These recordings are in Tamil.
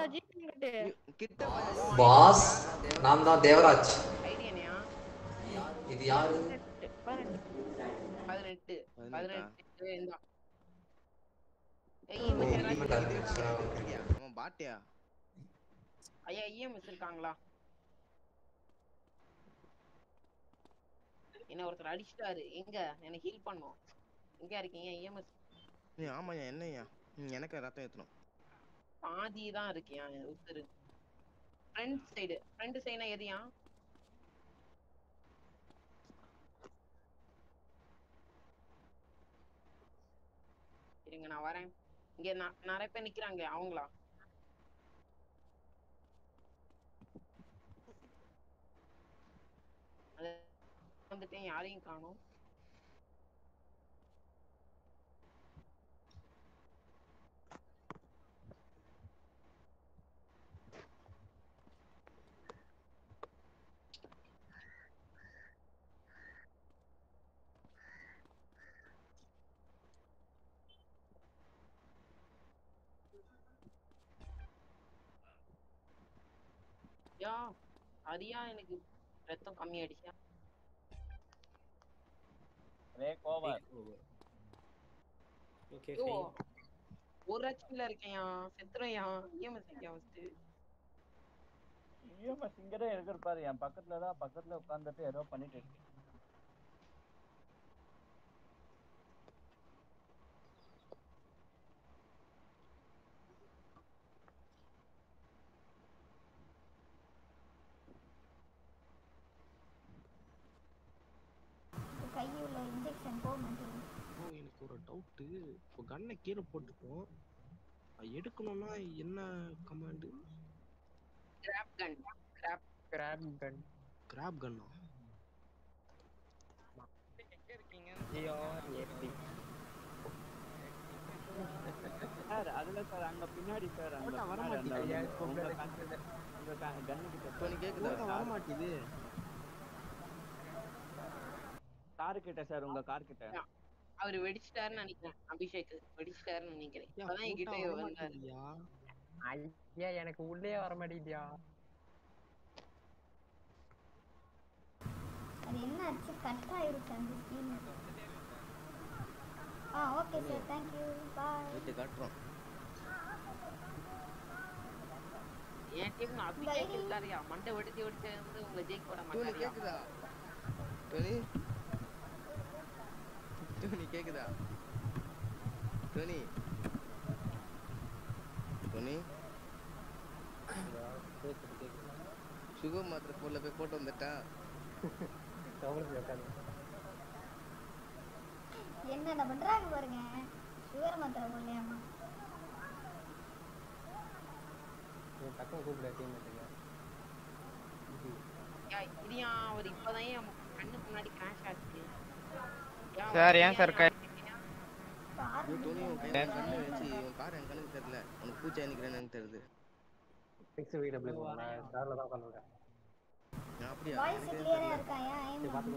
ஜிங்கிட்டு கிட்ட போய் பாஸ் நான் தான் தேவராஜ் ஐடியானியா இது யாரு பதினெட்டு பதினெட்டு பதினெட்டா? பதினெட்டு இந்த ஓ, implement ஆயிருச்சு. ஆ, okay. அவன் பாட்டியா ஐயா இஎம்எஸ் இருக்காங்களா என்ன ஒருத்தர் அடிச்சிட்டாரு எங்க எனக்கு ஹீல் பண்ணும் எங்க இருக்கீங்க இஎம்எஸ் நீ ஆமாய்யா என்னய்யா ம், எனக்கு ரத்தம் ஏத்தணும் பாதி தான் இருக்கியா உசுரு ஃப்ரண்ட் சைடு ஃப்ரண்ட் சைடுனா எதையா இருங்க நான் வரேன் இங்க ந- நிறைய பேர் நிக்கிறாங்க அவங்களா அது வந்துட்டேன் யாரையும் காணோம் யா சரியா எனக்கு ரத்தம் கம்மி ஆயிடுச்சா ரே கோவர் ஓகே ஐயோ, ஒரு ஹெச்பில இருக்கேன்யா செத்துறேன்யா இஎம்எஸ் ஐயா ஃபர்ஸ்ட் இஎம்எஸ் இங்கதான் இருக்கிற பாரு என் பக்கத்துல தான் பக்கத்துல உட்கார்ந்துட்டு ஏதோ பண்ணிட்டு இருக்கு கையில் உள்ள இன்ஜெக்ஷன் போக மாட்டேங்குது ஓ எனக்கு ஒரு டவுட்டு இப்போ கன்னை கீழே போட்டுப்போம் அது எடுக்கணும்னா என்ன command grab gun grab grab gun grab கன்னா எங்க இருக்கீங்க ஜிஆர் ஏபி சார் அதுல சார் அங்க பின்னாடி சார் அங்க போட்டா வர பின்னாடி அந்த மாட்டேங்குது. உங்க கண்ணு- உங்க க- கண்ணு கிட்ட இப்போ நீ கேக்குதா வர மாட்டேது கார் கிட்ட சார் உங்க கார் கிட்ட அவரு வெடிச்சிட்டாருன்னு நினைக்கிறேன் அபிஷேக் வெடிச்சிட்டாருன்னு நினைக்கிறேன் இப்பதான் என்கிட்ட வந்தாரு ஐயா எனக்கு உள்ளே வர மாட்டேங்குதியா அது என்ன ஆச்சு கட் ஆயிருச்சு அந்த ஸ்க்ரீன் ஆ ஓகே சார் தேங்க்யூ பாய் வீட்டு காட்டுறோம் என் டீம் அபிஷேக் இருக்காருயா மண்டை வெடிச்சு வெடிச்சு வந்து உங்களை ஜெயிக்க விட டோனி மாட்டாரியா கேக்குதா டோனி டோனி கேக்குதா டோனி டோனி சுகர் மாத்திரை போல போய் போட்டு வந்துட்டா என்னென்ன பண்றாங்க பாருங்க சுகர் மாத்திரை போடலையாமா யா, இது ஏன் அவர் இப்பதான் என் கண்ணுக்கு முன்னாடி கிராஷ் ஆச்சு யா, சார், ஏன் ஏன் சார் க- ஐயோ, டோனி உன் கை என் கண்ணு வச்சு உன் கார் என் கண்ணுக்கு தெரியல உனக்கு பூச்சா நிக்கிறேன்னு எனக்கு தெரியுது நான் அப்படியா வாய்ஸ் எனக்கு கிளியரா இருக்கா ஏன் ஏன்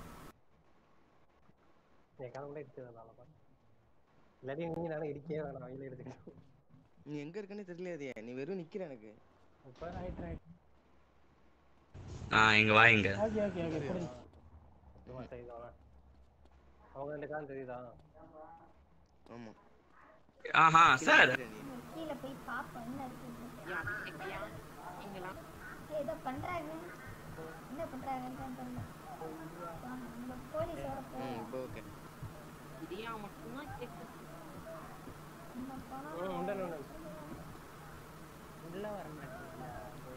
நீ எங்க இருக்கன்னு தெரியலையே நீ வெறும் நிக்கிற எனக்கு ஆ இங்க வா இங்க ஆமா ஆஹா சார் நீ கீழே போய் பாப்போம் என்ன இருக்கு யா, அபிஷேக் யா, நீங்களா ஏதோ பண்றாங்க என்ன பண்றாங்கன்னு தெரியல வாங்க, நம்ம போலீஸ் வர ம் போறோம் இப்போ ஓகே இது ஏன் மட்டும்தான் கேக்குது நம்ம போனா உள்ள வர மாட்டேங்குதியா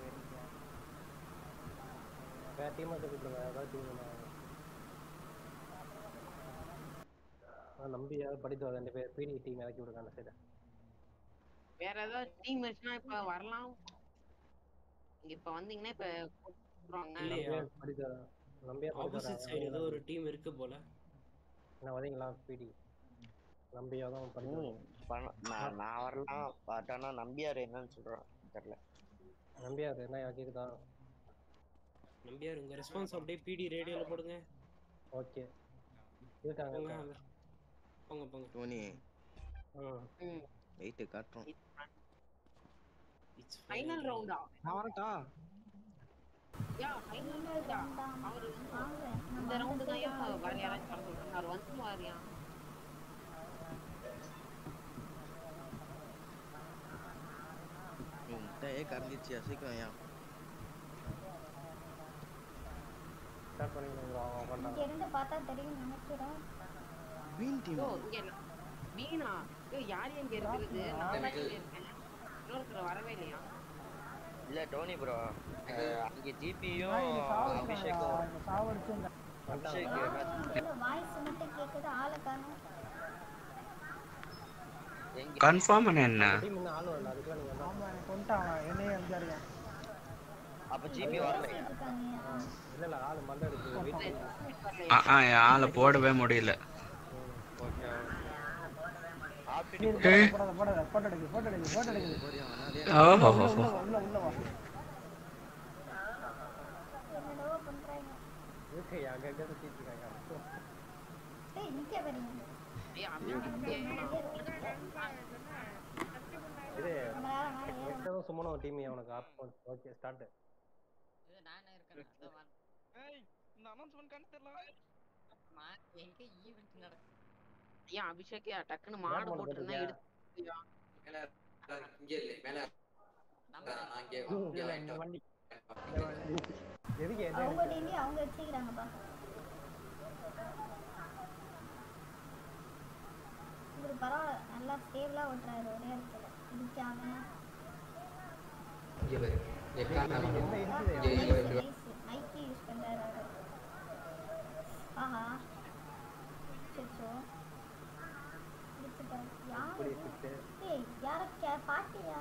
வேற ஏதாவது டீம் மேட்ச்னா இப்ப வரலாம் இங்க இப்ப வந்தீங்கன்னா இப்ப கூப்பிடுவாங்க. இல்லையா ஆப்போசிட் சைடு ஏதோ ஒரு டீம் இருக்கு போல ம், பணம் நான் நான் வரலாம் பட் ஆனா நம்பியார் என்னன்னு சொல்றான் தெரியல நம்பியார் உங்க ரெஸ்பான்ஸ் அப்படியே பிடி ரேடியோல போடுங்க போங்க அங்க. போங்க போங்க டோனி ம். வெயிட் காட்டுறோம் இட்ஸ் ஃபைனல் ரவுண்டா நான் வரட்டா யா ஃபைனல் ரவுண்டா அவரு இந்த ரவுண்டு தான் யா வேற யாராச்சும் வர சொல்றாங்க அவர் வந்து வாரியா இவன் முட்டையே கறந்துச்சியா சீக்கிரம் ஏன் ஸ்டார்ட் பண்ணிக்கணும் அவன் இங்க இருந்து பார்த்தா தெரியும் நினைக்கிறேன் மீன் டீம் யோ இங்க இல்ல. மீனா யோ யார் எங்க இருக்குது நான் தான் இங்க இருக்கேன் இன்னொருத்தர் வரவே இல்லையா இல்ல டோனி ப்ரோ அங்க ஜிபியும் அபிஷேக்கும் அபிஷேக் வாய்ஸ் மட்டும் கேக்குது ஆளை காணும் எங்க கன்ஃபார்ம் பண்ண என்ன டீம் இன்னும் ஆள் வரல அதுக்குள்ள நீங்க என்ன ஆமா எனக்கு கொண்டான் என்னையே அஞ்சாருங்க அப்ப ஜிபி வரலையா இருக்காங்க இல்ல இல்ல ஆள் மண்டை அடிக்குது வெயிட் ஆ ஆ என் ஆளை போடவே முடியல ஓகே போடாத போடாத போட்டோ எடுக்கு போட்டோ எடுக்கு போட்டோ எடுக்கு போறியா அதே ஓஹோ உள்ள வா, உள்ள உள்ள வா என்னடோ பண்றாங்க இருக்கு அங்க அங்க சுத்திட்டு இருக்காங்க டேய் நிக்க வரீங்க ஏய் அபிஷேக் இது நம்ம யாரும் மேல ஏறணும். நெக்ஸ்ட் சும்மா டீம் அவனுக்கு ஓகே ஸ்டார்ட் ஏன் அபிஷேக் டக்குன்னு மாடு போட்டுருந்தா எடுத்து வண்டி எதுக்கு எது அவங்க டீமே அவங்க வச்சுக்கிறாங்கப்பா இவரு பரவாயில்ல நல்லா ஸ்டேபிளா ஓட்டுறாரு ஒரே இடத்துல இடிக்காம மைக்கி யூஸ் பண்றாரு அவரு ஆஹா சச்சோ யாரு இது? ஏய் யார கே பாட்டியா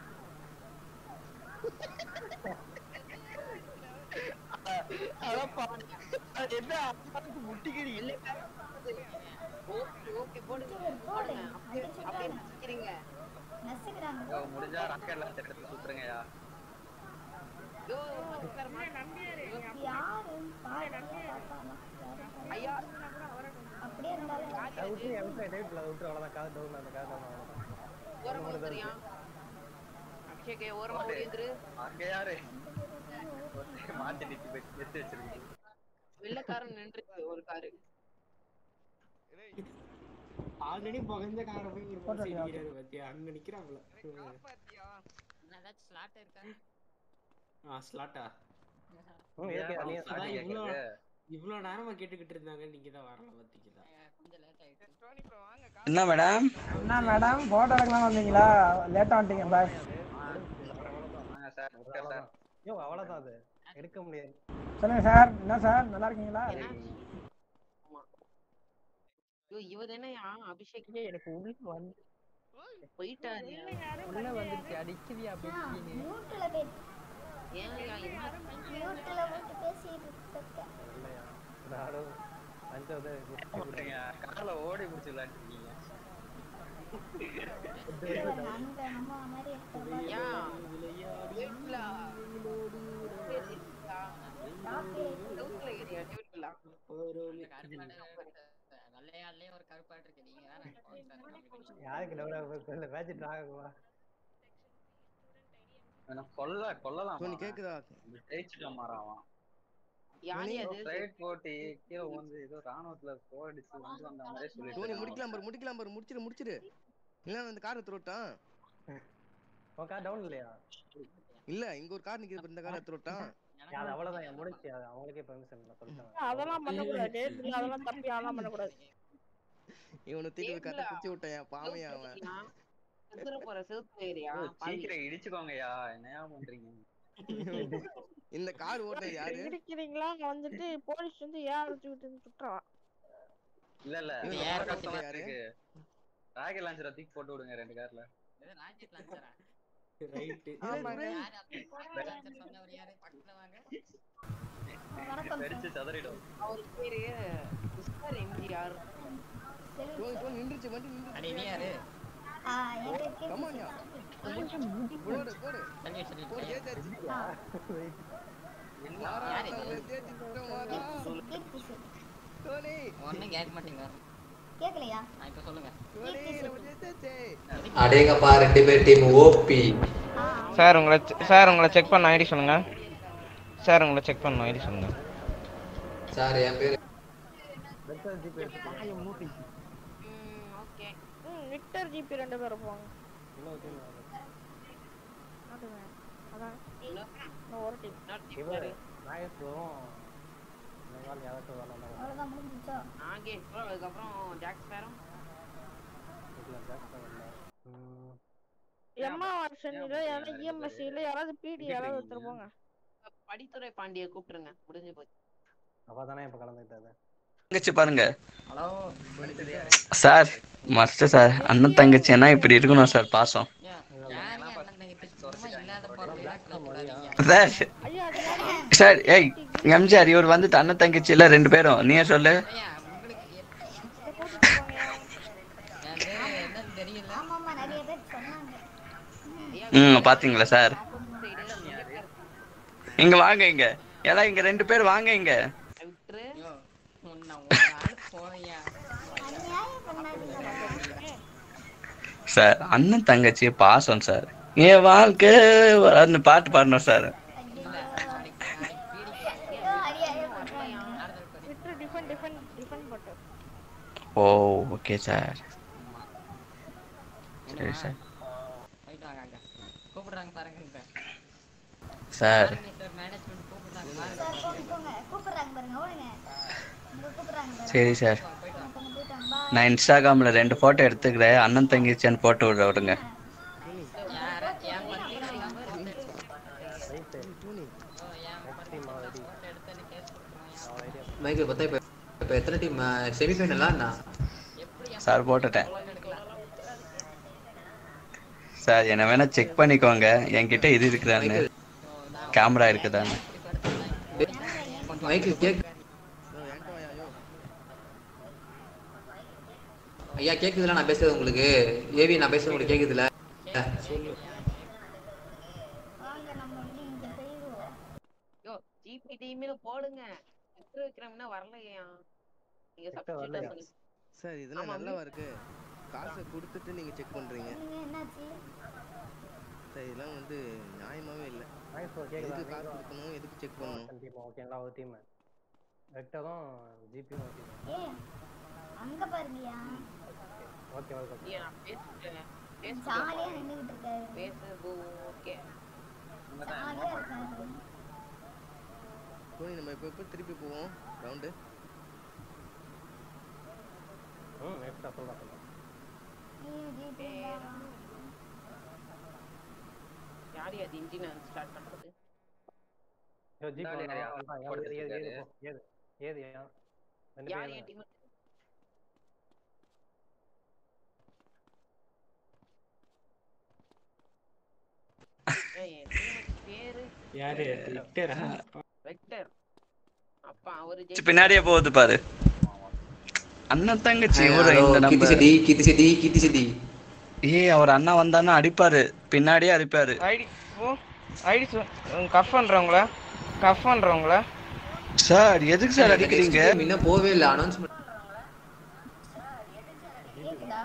ஓகே ஓகே போடுங்க சரி, போடு அப்படியே அப்படியே நிக்கிறீங்க நசுக்கிறாங்க முடிஞ்சா ராக்கெட்ல எடுத்து சுத்துறங்கயா யோ மதுக்கரமா யாரு பாட்டியா பாப்பாமா யாரு ஐயா அப்படியே இருந்தாலும் விட்டு விட்டு டேட்ல விட்டு அவ்வளவுதான் காது டவுன் அந்த காது டவுன் அவ்வளவுதான் ஓரமா வந்துறியா அபிஷேக் ஓரமா ஓடி வந்துரு அங்க யாரு மாத்தி நிறுத்தி வச்சு எடுத்து வச்சிருக்கீங்க வெள்ளக்காரன் நின்றுச்சு ஒரு காரு ஆல்ரெடி புகஞ்ச காரை போய் ஒரு போட்டோ மனுஷன் எடுயா. இடிக்கிறாரு பாத்தியா அங்க நிக்கிறாங்கள ஆ ஸ்லாட்டா ம் இருக்கு நீ அதான் இவ்ளோ இவ்ளோ நேரமா கேட்டுக்கிட்டு இருந்தாங்க நீங்க தான் வரல பாத்தீங்களா என்ன மேடம் என்ன மேடம் போட்டோ எடுக்கலாம் வந்தீங்களா லேட்டா வந்துட்டீங்க பாய் வாங்க சார் ஓகே சார் யோ அவ்வளவுதான் அது எடுக்க முடியாது சொல்லுங்க சார் என்ன சார் நல்லா இருக்கீங்களா ஐயோ இவ தானேயா அபிஷேக் எனக்கு உள்ள வந்து போயிட்டாரு உள்ள வந்துருச்சு அடிக்குதியா மியூட்ல போய் ஏன்யா என்ன மியூட்ல போட்டு பேசிட்டு இருக்க இல்லையா நானும் அஞ்சாவது விட்டுருங்க கால ஓடி முடிச்சு விளையாண்டுருக்கீங்க அங்க நம்ம மாதிரி இருக்கிறதா யா டியூட்லா டியூட்ல ஏரியா டியூட்லா யாருக்கு டவுன் இல்ல மேட்ச் டிரா ஆகுமா கொல்ல கொல்லலாம் சோனி கேக்குதா ஜெயிச்சுட்டான் மாறாவான் யாரு அது ஸ்ட்ரைட் போட்டி கீழே வந்து ஏதோ ராணுவத்துல போடிச்சு வந்து வந்த மாதிரியே சோனி சொல்லிட்டு முடிக்கலாம் பாரு முடிக்கலாம் பாரு முடிச்சிரு முடிச்சிரு இல்ல இந்த காரை துரோட்டான் உன் கார் டவுன் இல்லையா இல்ல இங்க ஒரு கார் நிக்குது பாரு, இந்த காரை துரோட்டான் அது அவ்வளவுதான் என் முடிச்சு அது அவங்களுக்கே பெர்மிஷன் இல்லை சொல்லிட்டாங்க அதெல்லாம் பண்ணக்கூடாது இல்ல அதெல்லாம் தப்பி அதெல்லாம் பண்ணக்கூடாது இவனை தூக்கி கட்ட குச்சி விட்டான் பாமையா அவன் செத்துற போற செவுத்து ஏரியா சீக்கிரம் இடிச்சுக்கோங்கய்யா என்னையா பண்றீங்க இந்த கார் ஓட்டுறது யாரு இடிக்கிறீங்களா அங்க வந்துட்டு போலீஸ் வந்து ஏன் அழைச்சு விட்டு சுட்டுறான் இல்ல இல்ல இவன் இந்த யார் கார் கஷ்டமா கஷ்டமா யாரு? இருக்கு ராக்கெட் லான்ச்சரை தூக்கி போட்டு விடுங்க ரெண்டு கார்ல ரைட்டு ஆமாங்க வணக்கம் வெடிச்சு சதறிடும் அவர் பேரு மிஸ்டர் எம்ஜிஆர் சோனி சோனி நின்றுச்சு வண்டி நின்றுச்சு ஆ எங்க இருக்கு கமான்யா போடு போடு போடு ஏத்தாச்சு சோனி கேக்கலையா அடேங்கப்பா ரெண்டு பேர் டீம் ஓபி ஆ சார் உங்களை சார் உங்களை செக் பண்ண ஐடி சொல்லுங்க சார் உங்களை செக் பண்ண ஐடி சொல்லுங்க சார் என் பேரு ஓகே ம் விக்டர் ஜிபி ரெண்டு பேரும் போங்க அதுவே. அதான் இன்னும் ஒரு டீம் இவர் நாகேஸ்வரம் இந்த மாதிரி யாராச்சும் வரலாம் அவ்வளோதான் முடிஞ்சிச்சோ நாகேஷ் bro, அதுக்கப்புறம் ஜாக் ஸ்பேரம் எம்மா வருஷன் இல்ல யாராவது இஎம்எஸ் இல்ல யாராவது பிடி யாராவது ஒருத்தர் போங்க படித்துறை பாண்டிய கூப்பிட்டுருங்க முடிஞ்சு போச்சு அவ தானே இப்ப கலந்துக்கிட்டது தங்கச்சி பாருங்க சார் மஸ்ட் சார் அண்ணன் தங்கச்சின்னா இப்படி இருக்கணும் சார் பாசம் சார் சார் ஏய் எம்ஜிஆர் இவர் வந்து அண்ணன் தங்கச்சி இல்ல ரெண்டு பேரும் நீயே சொல்லு ஆமா ஆமா நிறைய பேர் சொன்னாங்க ம் பாத்தீங்களா சார் இங்க வாங்க இங்க எல்லாம் இங்க ரெண்டு பேர் வாங்க இங்க விட்டுரு அநியாயம் பண்ணாதீங்க சார் அண்ணன் தங்கச்சி பாசம் சார் என் வாழ்க்கை அந்த பாட்டு பாடணும் சார் ஏதோ அநியாயம் பண்றாங்க விக்டர் டிஃபன் டிஃபன் டிஃபன் போட்டு ஓ ஓகே சார் சரி சார் கூப்பிடுறாங்க பாருங்க சார் சார் கூப்பிட்டுக்கோங்க கூப்பிடுறாங்க பாருங்க ஓடுங்க உங்க கூப்பிடுறாங்க பாருங்க சரி சார் ஒருத்தவங்க போயிட்டாங்க பா நான் இன்ஸ்டாகிராம்ல ரெண்டு போட்டோ எடுத்துக்கிறேன் அண்ணன் தங்கச்சின்னு போட்டு விட விடுங்க மைக்கேல் பார்த்தா இப்போ இப்போ எத்தனை டீம் செமிஃபைனலா என்ன சார் போட்டுட்டேன் சார் என்ன வேணா செக் பண்ணிக்கோங்க என்கிட்ட இது இருக்குதான்னு கேமரா இருக்குதான்னு மைக்கேல் கேக் ஐயா கேக்குதுல நான் பேசுறது உங்களுக்கு ஏவி நான் பேசுறது உங்களுக்கு கேக்குதுல வாங்க நம்ம வந்து இங்க செய்வோம் யோ ஜிபி டீம்ல போடுங்க விக்டர் விக்ரம்னா வரலையா நீங்க சப்ஸ்டியூட்டா சொல்லி சார் இதெல்லாம் ஆமா, நல்லாவா இருக்கு காசை கொடுத்துட்டு நீங்க செக் பண்றீங்க நீங்க என்னாச்சு சார் இதெல்லாம் வந்து நியாயமாவே இல்ல நாகேஸ்வரம் கேக்குதா எதுக்கு காசு கொடுக்கணும் எதுக்கு செக் பண்ணணும் டீம் ஓகேங்களா ஒரு டீம் வெக்டரும் ஜிபியும் ஒரு டீம் ஏ அங்க பாருங்கயா ஓகே ஓகே ஐயா, நான் பேசிட்டேன் ஜாலியா நின்னுகிட்டு இருக்காரு பேசுறது ஓகே ஜாலியா இருக்காரு போய் நம்ம இப்ப எப்ப திருப்பி போவோம் ரவுண்டு ம் எக்ஸ்ட்ரா சொல்றேன் சொல்றேன் நீ ஜிபி யார் அது இன்ஜின் ஸ்டார்ட் பண்றது ஐயோ ஜிபி முன்னாடி வந்தா, யாரையா வந்தா, போட்டு ஏது ஏது ஏது வச்சிருக்காரு? போ, ஏது ஏது ஏன் ரெண்டு யார் பேரும் என் டீம் ஏய், என் team பேரு யாரு விக்டரா வெக்டர் அப்பா அவரு சி, பின்னாடியே போகுது பாரு அண்ணன் தங்கச்சி இவரு ஹலோ இந்த Keerthi number city Keerthi city Keerthi city ஏய் அவர் அண்ணா வந்தான்னா அடிப்பாரு பின்னாடியே அடிப்பாரு ஐடி ஓ ஐடி கஃப் பண்றவங்கள கஃப் பண்றவங்கள சார் எதுக்கு சார் அடிக்கிறீங்க இன்னும் போவே இல்லை அனௌன்ஸ்மெண்ட் கேக்குதா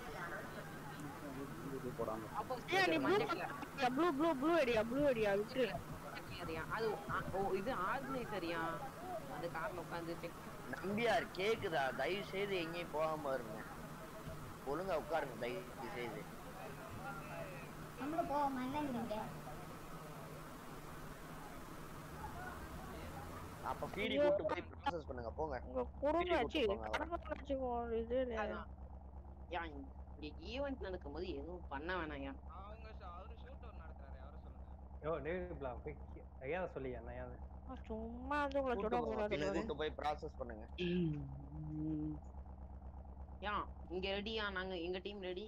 ஏன் நீ blue blue blue blue idea blue idea Victor சரியா அது ஆ- ஓ இது ஆர்கனைசரியா அந்த கார்ல உட்காந்து செக் நம்பியார் கேக்குதா தயவு செய்து எங்கேயும் போகாம இருங்க ஒழுங்கா உட்காருங்க தயவு செய்து அங்க போவோமா என்னங்கிறீங்க அப்ப பீடி கூட்டு போய் ப்ராசஸ் பண்ணுங்க போங்க உங்க குடும்ப வீட்டுக்கு வச்சு கூட்டு போங்க அவரை. கடமை வச்சுக்கோ இது இல்லையா? யா இங்க ஈவென்ட் நடக்கும்போது எதுவும் பண்ண வேணாம்யா யோ டேவிட் பிளா போய் ஐயா சொல்லியா நான் ஏன் நான் சும்மா வந்து உங்களை கூட்டு சுட போங்க, கூடாது பீடி கூட்டு போய் ப்ராசஸ் பண்ணுங்க யா இங்க ரெடியா நாங்க எங்க டீம் ரெடி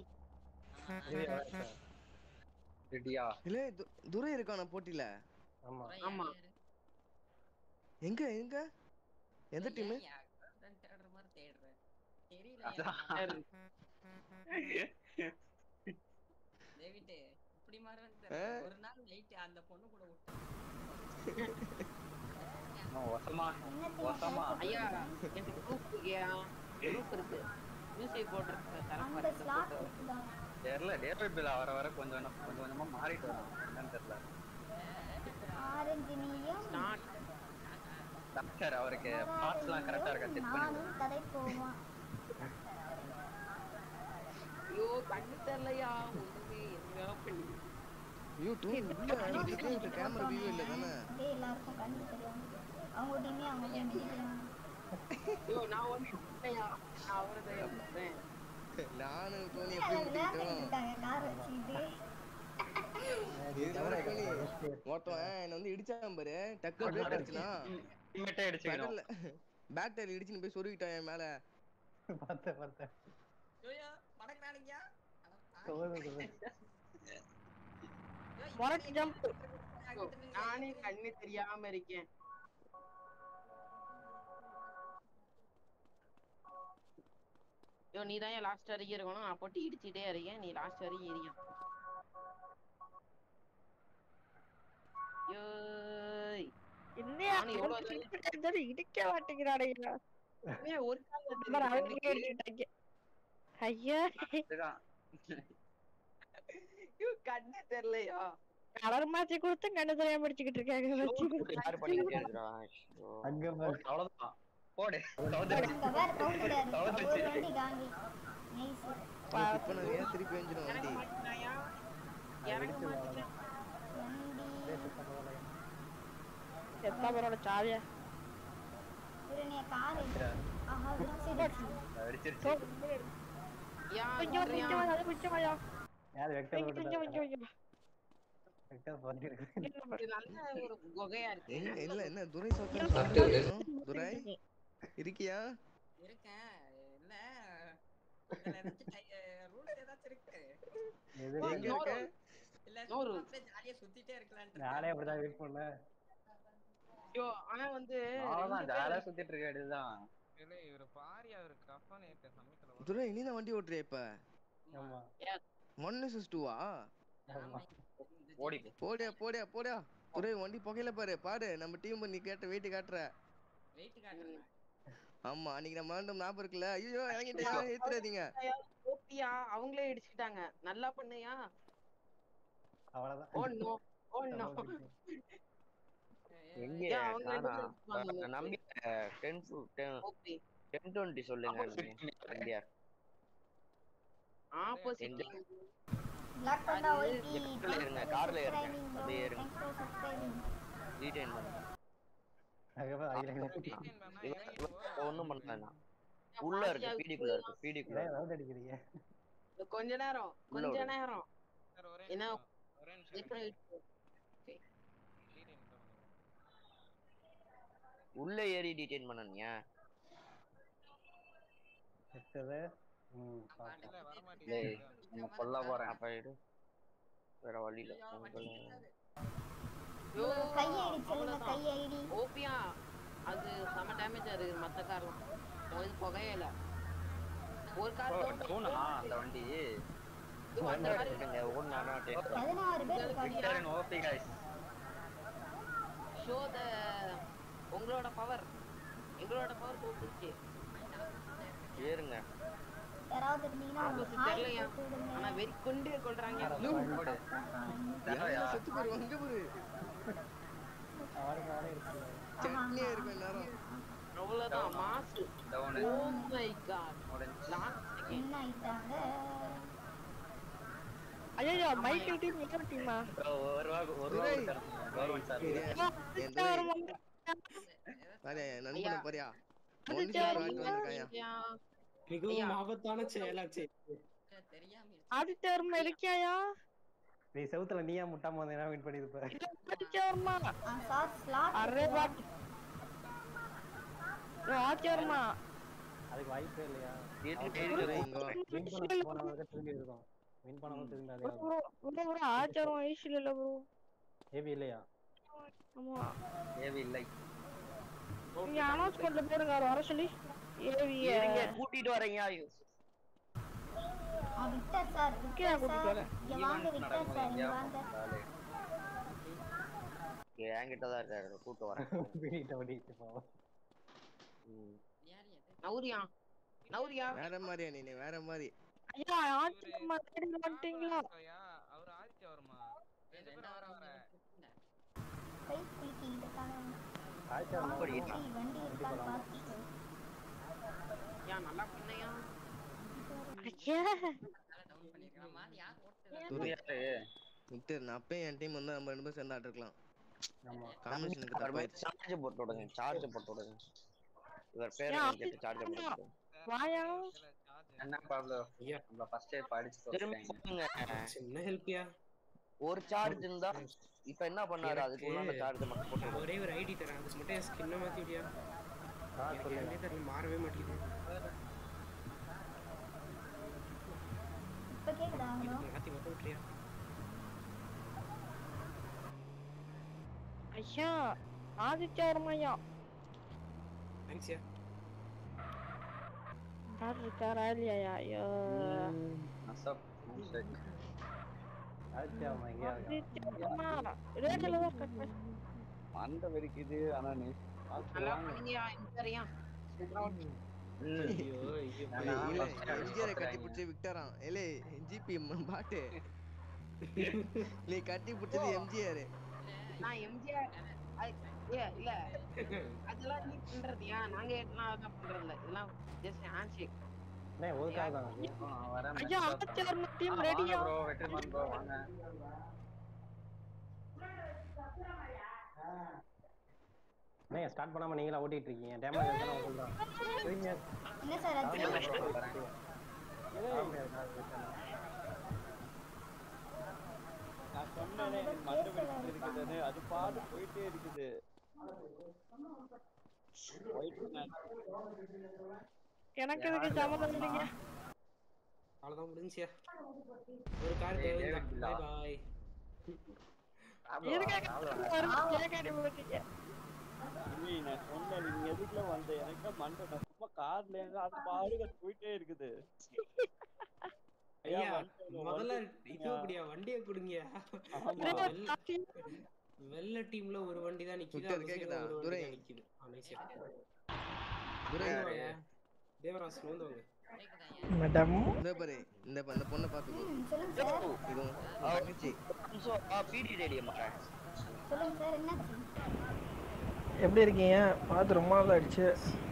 ரெடியா இல்ல து- துரை இருக்கான போட்டியில ஆமா ஆமா எங்க எங்க எந்த டீம் ஒரு நாள் நைட் அந்த பொண்ணு கூட ஒசமா ஒசமா ஐயா எனக்கு குரூப் இருக்கியா குரூப் இருக்கு மியூசிக் போட்டிருக்கு அந்த தரப்பு ஸ்லாட் இருக்குதா தெரியல டேவிட் பில் வர வர கொஞ்சம் கொஞ்சம் கொஞ்சம் கொஞ்சமா மாறிட்டு வரும் என்னன்னு தெரியல ஆரஞ்சு நீயும் டாக்டர் அவருக்கு பார்ட்ஸ்லாம் கரெக்டா இருக்கா செக் பண்ணி நானும் தலை போவான் ஐயோ கண்ணு தெரியலையா ஒண்ணுமே என்ன பண்ணி ஐயோ டோனி உள்ள கேமரா வியூ இல்ல தானே அப்படியே எல்லாருக்கும் கண்ணு தெரியும் அவங்க டீமே அவங்க டீம் மிதிக்கிறாங்க ஐயோ நான் ஒண்ணு இல்லையா நான் அவரை தான் பண்றேன் நானும் டோனி நல்லா எப்படி விளையாண்டுட்டு முட்டிக்கிட்டோம் இருக்காங்க கார் வச்சுக்கிட்டு இது வர டோனி மொத்தம் என்ன வந்து இடிச்சான் பாரு டக்கு பிரேக் அடிச்சுனா இம்மட்டே அடிச்சுக்கணும் பேட்டரி இடிச்சுன்னு போய் சொருகிட்டான் என் மேல பார்த்தேன் பார்த்தேன் மொரட்டு ஜம்ப் நானே கண்ணு தெரியாம இருக்கேன் ஐயோ நீ தான் லாஸ்ட் வரைக்கும் இருக்கணும் நான் போட்டு இடிச்சிட்டே இருக்கேன் நீ லாஸ்ட் வரைக்கும் எரியும் ஏய் என்னையா நானும் எவ்வளவு தள்ளி- இருந்தாலும் இடிக்க மாட்டேங்கிறாடையா ஏன் ஒரு கால் நம்பர் அவங்களே அடிச்சுட்டாங்க ஐயா ஐயோ கண்ணு தெரியலையா கலர் மாத்தி கொடுத்து கண்ணு தெரியாம அடிச்சுக்கிட்டு இருக்காங்க யார் பண்ணிக்கிட்டே இருக்கிறா ஐயோ. அங்க அவ்வளவுதான் போடு அங்க வேற கவுண்டர் ஒரு வண்டி காந்தி நைஸ் இப்ப நான் ஏன் திருப்பி வந்துடும் வண்டி இறங்க மாட்டேன் எத்தா பரவாயில்ல சாவியா இவரனைய கார் ஆஹா விரிச்சிடுச்சு அடிச்சிருச்சு ஏன் கொஞ்சம் வர்றியா? கொஞ்சம் அது கொஞ்சம் ஐயா யார் வெக்டர் கொஞ்சம் கொஞ்சம் கொஞ்சம் கொஞ்சம் வெக்டர் பண்ணிருக்கு இது நல்ல ஒரு குகையா இருக்கு எங்க இல்ல என்ன துரை சாப்பிட்டு சாப்பிட்டு விடு. துரை இருக்கியா இருக்கேன் என்ன இதுல ஏதாச்சும் ரூல்ஸ் ஏதாச்சும் இருக்கு எது எங்க இருக்க இல்ல நூறு. அப்படியே ஜாலியா சுத்திட்டே இருக்கலாம்னு நானே அப்படிதான் வெயிட் பண்ணேன் ஐயோ ஆனா வந்து அவ்வளவுதான் ரெண்டு ஜாலியா பேரும் சுத்திட்டு இருக்க வேண்டியதுதான் இல்ல இவரு பாரி அவரு கஃபான் ஏத்த சமைக்கல துரை நீ தான் வண்டி ஓட்டுறிய இப்ப ஆமா ஒன் இஸ் டூவா ஆமா ஓடி போடியா போடியா போடியா துரை வண்டி புகையில பாரு பாரு நம்ம டீம் நீ கேட்ட வெயிட் காட்டுற வெயிட் காட்டுறேன் ஆமா அன்னைக்கு நம்ம விளாண்டோம் ஞாபகம் இருக்குல்ல ஐயோ இறங்கிட்டேன் ஏத்துறாதீங்க ஓப்பியா அவங்களே இடிச்சுக்கிட்டாங்க நல்லா பண்ணியா அவ்வளவுதான் ஓ நோ ஓ நோ எங்க ஏன் அவங்க ரெண்டு நானா பேரும் இருப்பாங்க நான் நம்பி ten ten OP ten twenty சொல்லுங்க நம்பியா ஆப்போசிட் பிளாக் பண்ணா ஒய்டி எதுல இருங்க கார்ல இருங்க அப்படியே இருங்க டீடைன் பண்ணுங்க ஒண்ணும் பண்ணல உள்ள இருக்கு பீடிக்குள்ள இருக்கு பீடிக்குள்ள இருக்கு ரவுண்ட் அடிக்கிறீங்க கொஞ்ச நேரம் உள்ள கொஞ்ச விடு. நேரம் சார் ஒரே என்ன நிமிஷம், ஒரே நிமிஷம் இப்ப இருங்க. டீடைன் பண்ணுங்க. உள்ள ஏறி டீடைன் பண்ணனியா செத்தது ம் பார்த்தேன் இல்ல வர டேய் மாட்டேங்குது நம்ம கொல்ல போறேன் அப்ப இரு வேற வழி இல்ல உங்களை ஐயோ, கை ஐடி சொல்லுங்க அவ்வளவுதான். கை ஐடி ஓபியா அது செம டேமேஜ் இருக்கு மத்த கார்லாம் இது புகையல ஒரு கார் டவுனா அந்த வண்டி அந்த கார் இருக்குங்க ஒண்ணு பதினாறு பேர் இருக்காங்க Victor OP guys show the உங்களோட பவர் எங்களோட பவர் போட்டுச்சு ஏறுங்க யாராவது இருந்தீங்கன்னா ஒரு ஆப்போசிட் ஹாய் தெரியலையா போட்டு விடுங்க ஆனா வெறி கொண்டு கொள்றாங்க போடு யாரும் செத்து போயிரு அங்க போரு அவருக்கு அவரே இருக்கு சட்னியா இருக்கும் நேரம் அவ்வளவுதான் மாசு down oh my god last second என்ன ஆயிட்டாங்க ஐயோ மைக்கேல் டீம் இன்னொரு டீமா ஒரு ரூபா ஒரு ரூபா கொடுத்தாரு கவர்மெண்ட் சார் என் துரை பாரு நண்பனை பாரியா ஒன்னு சேர்த்து வாங்கிட்டு வந்திருக்காயா மிகவும் ஆபத்தான செயலாச்சு தெரியாம இருக்கு. ஆதித்யவர்மா இருக்கியாயா நீ செவுத்துல நீயா முட்டாம வந்தீங்கன்னா win பண்ணிருப்ப Adithya Varma sir slot array பாட் ஆதித்யவர்மா அதுக்கு வாய்ப்பே இல்லையா துரை இங்க வா. வின் பண்ண போனவங்க திரும்பி இருக்கும் வின் பண்ணவங்க திரும்பி அதே ப்ரோ ப்ரோ ப்ரோ ஆதித்யவர்மா ஐசில இல்ல ப்ரோ ஏபி இல்லையா ஆமா ஏவி இல்லை நீங்க அனௌன்ஸ்மெண்ட்ல போடுங்க அவர் வர சொல்லி ஏவி இருங்க கூட்டிட்டு வரீங்க ஐயோ ஆ விக்டர் சார் ஓகே நான் விக்டர் கூட்டிட்டு சார் வரேன் இங்க வாங்க விக்டர் சார் இங்க வாங்க என்கிட்ட தான் இருக்காரு கூட்டு வரேன் வீட்டை ஓடிட்டு போவோம் ம். யார் அது நௌரியா நௌரியா வேற மாதிரியா நீ வேற மாதிரி ஐயா ஆச்சரியமா தேடி வந்துட்டீங்களா அவர் ஆதித்யா வருமா ரெண்டு பேரும் ரெண்டாவது வர வர கை குலுக்கிட்டு இருக்காங்க ஆச்சா வண்டி இருக்கான்னு பார்த்துட்டு ஏன் நல்லா பண்ணையா ஐயா டவுன் பண்ணிருக்கான் மாதிரி யார் ஓட்டுறது விக்டர் நான் அப்பயே என் டீம் வந்து நம்ம ரெண்டு பேரும் சேர்ந்து ஆட்டிருக்கலாம் ஆமா காம்பினேஷனுக்கு தப்பாயிருச்சு சார்ஜ் போட்டு விடுங்க சார்ஜ் போட்டு விடுங்க இவர் பேர் ஏன் கேட்டு சார்ஜ் போட்டு விடுங்க வாயா என்ன பாப்லோ ஐயா நம்ம ஃபர்ஸ்ட் எய்ட் படிச்சு திரும்ப தோத்துட்டாங்க சொல்லுங்க. சின்ன ஹெல்ப்யா ஒரு சார்ஜ் இருந்தா இப்ப என்ன பண்ணாரு அதுக்குள்ள அந்த சார்ஜ் மட்டும் போட்டு விடுங்க. ஒரே ஒரு ஐடி தரேன் அதுக்கு மட்டும் என் ஸ்கின்னை மாத்தி விடியா ஆ எனக்கு சொல்லுங்க என்னே தெரியல மாறவே மாட்டேங்குது இப்ப கேக்குதா ஹலோ மாத்தி மட்டும் விட்டுறியா ஐயா ஆதித்யா வருமாய்யா தேங்க்ஸ்யா யார் இருக்காரா இல்லையா ஐயோ அசப் ஆச்சா அம்மா எங்கேயா இருக்கா ஆதித்யா வருமா ரேடியோல தான் கட் மண்டை வெடிக்குது ஆனா நீ நல்லா பண்ணீங்கயா இன்ஜரியா ஐயோ ஐயோ இல்ல எம்ஜிஆரை கட்டி பிடிச்ச விக்டரான் ஏலே ஜிபி பாட்டு நீ கட்டி பிடிச்சது எம்ஜிஆர் நான் எம்ஜிஆர் இல்ல இல்ல அதெல்லாம் நீ பண்றதுயா நாங்க எல்லாம் அதெல்லாம் பண்றது இல்ல இதெல்லாம் ஜஸ்ட் ஹேண்ட் ஷேக் அண்ணே ஒரு கால் தான் அது. ஐயா ஆதித்யா வருமா டீம் ரெடியா ப்ரோ வெற்றிமான் ப்ரோ வாங்க அண்ணே ஸ்டார்ட் பண்ணாம நீங்களா ஓட்டிட்டு இருக்கீங்க டேமேஜ் இருந்தாலும் சொல்றேன் சரிங்க என்ன சார் ஆச்சு நான் சொன்னேனே மண்டை வெடிச்சிட்டு இருக்குதுன்னு அது பாட்டு போயிட்டே இருக்குது ஒயிட் மேன் எனக்கு இதுக்கு சம்மதம் இல்லைங்க அவ்வளவுதான் முடிஞ்சியா ஒரு கார் தேவை பாய் பாய் இல்லை நான் சொன்னேன் நீங்க எதுக்குள்ள வந்த எனக்கு மண்டை நான் சும்மா கார்ல இருந்து அது பாடு போயிட்டே இருக்குது ஐயா, ஐயா மண்டை முதல்ல வந்து- இது அப்படியா வண்டியை கொடுங்கயா ஆமா. வெள்ள டீம்ல ஒரு வண்டி தான் நிக்குது விக்டர் அந்த side கேக்குதா? ஒரு வண்டி துரை. தான் நிக்குது ஆ, nice யா. துரை வந்து வாங்க. தேவராஜ் வந்து வாங்க மேடம் இந்த பாரு இந்த ப- இந்த பொண்ணை பாத்துக்கோ ம், சொல்லுங்க சார் இது உன் தங்கச்சி பிடி ரேடியம் மாட்டேன் சொல்லுங்க சார் என்னாச்சு எப்படி இருக்கீங்க பார்த்து ரொம்ப நாள் ஆயிடுச்சு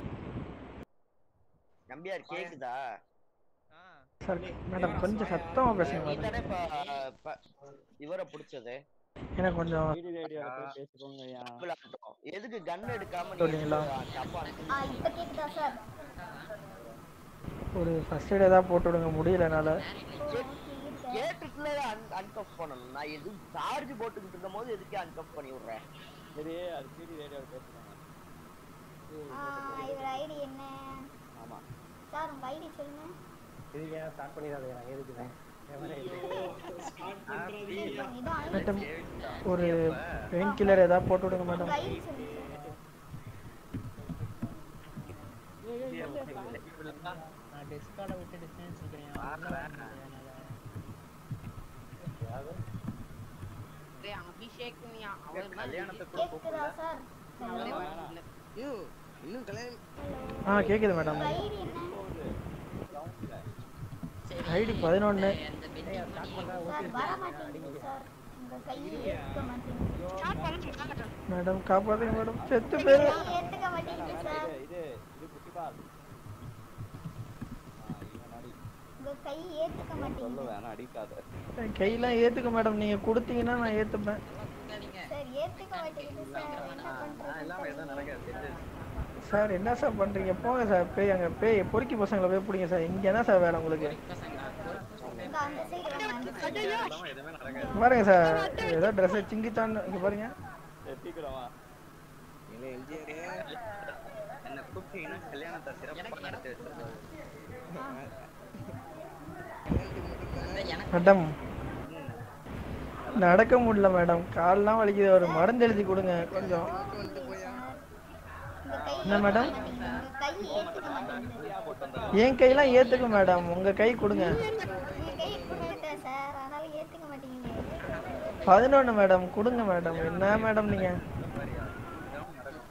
நம்பியார் கேக்குதா சார் மேடம் கொஞ்சம் சத்தமாக பேசுங்க நீ மேடம் தானே இப்ப இப்ப இவரை பிடிச்சது எனக்கு கொஞ்சம் பிடி ரேடியோல போய் பேசிக்கோங்க ஐயா விளையாண்டோம். எதுக்கு கன் எடுக்காம சொல்றீங்களா? தப்பா ஆ இப்ப கேக்குதா சார் ஒரு ஃபர்ஸ்ட் எய்ட் ஏதாவது போட்டு விடுங்க முடியல என்னால கேட்டுட்டுல அன்கப் பண்ணணும் நான் எதுவும் சார்ஜ் போட்டுக்கிட்டு இருக்கும் போது எதுக்கு அன்கப் பண்ணி விடுறேன் சரி அது பிடி ரேடியோல பேசுறாங்க ஆ இவர் ஐடி என்ன ஆமா சார் உங்க ஐடி சொல்லுங்க இது ஏன் ஸ்டார்ட் பண்ணிடாதீங்க நான் எதுக்குறேன் மேடம் ஒரு பெயின் கில்லர் ஏதாவது போட்டு விடுங்க மேடம் உங்க ஐடி சொல்லுங்க நான் டிஸ்கார்டை விட்டு டிஸ்டன்ஸ் டேய் அபிஷேக் நீ அவர் கல்யாணத்துக்கு கேக்குதா சார் அவரே வரல ஐயோ இன்னும் கல்யாணம் ஆ கேக்குது மேடம் உங்க ஐடி என்ன ஐடி பதினொன்று சார் வர மாட்டேங்குது சார் உங்க கையை ஏத்துக்க மாட்டேங்குது மேடம் காப்பாத்துங்க மேடம் செத்து பேரு கையை ஏத்துக்க மாட்டேங்குது சார் இது இது புத்திபால் உங்க கையை ஏத்துக்க மாட்டேங்குது சொல்ல வேணாம் அடிக்காத என் கையெல்லாம் ஏத்துக்க மேடம் நீங்க கொடுத்தீங்கன்னா நான் ஏத்துப்பேன் சார் ஏத்துக்க மாட்டேங்குது சார் என்ன பண்றது நடக்காது சார் என்ன சார் பண்றீங்க போங்க சார் பேய் அங்க பேய் பொறுக்கி பசங்களை போய் பிடிங்க சார் இங்க என்ன சார் வேலை உங்களுக்கு இந்த அந்த சைடு வாங்க அந்த சைடு எதுவுமே நடக்காது பாருங்க சார் ஏதோ ட்ரெஸ் சிங்கிச்சான் இங்க பாருங்க சீக்கிரமா இல்ல எம்ஜிஆர் என்ன கூப்பிட்டீங்கன்னா கல்யாணத்தை சிறப்பாக நடத்தி வச்சிருக்காரு மேடம் நடக்க முடியல மேடம் கால்லாம் வலிக்குது ஒரு மருந்து எழுதி கொடுங்க கொஞ்சம் என்ன மேடம் உங்க கையை ஏத்துக்க மாட்டேங்குது என் கையெல்லாம் ஏத்துக்கும் மேடம் உங்க கை கொடுங்க உங்க கையை கொடுத்துட்டேன் சார் ஆனாலும் ஏத்துக்க மாட்டேங்குது பதினொன்று மேடம் கொடுங்க மேடம் என்ன மேடம் நீங்க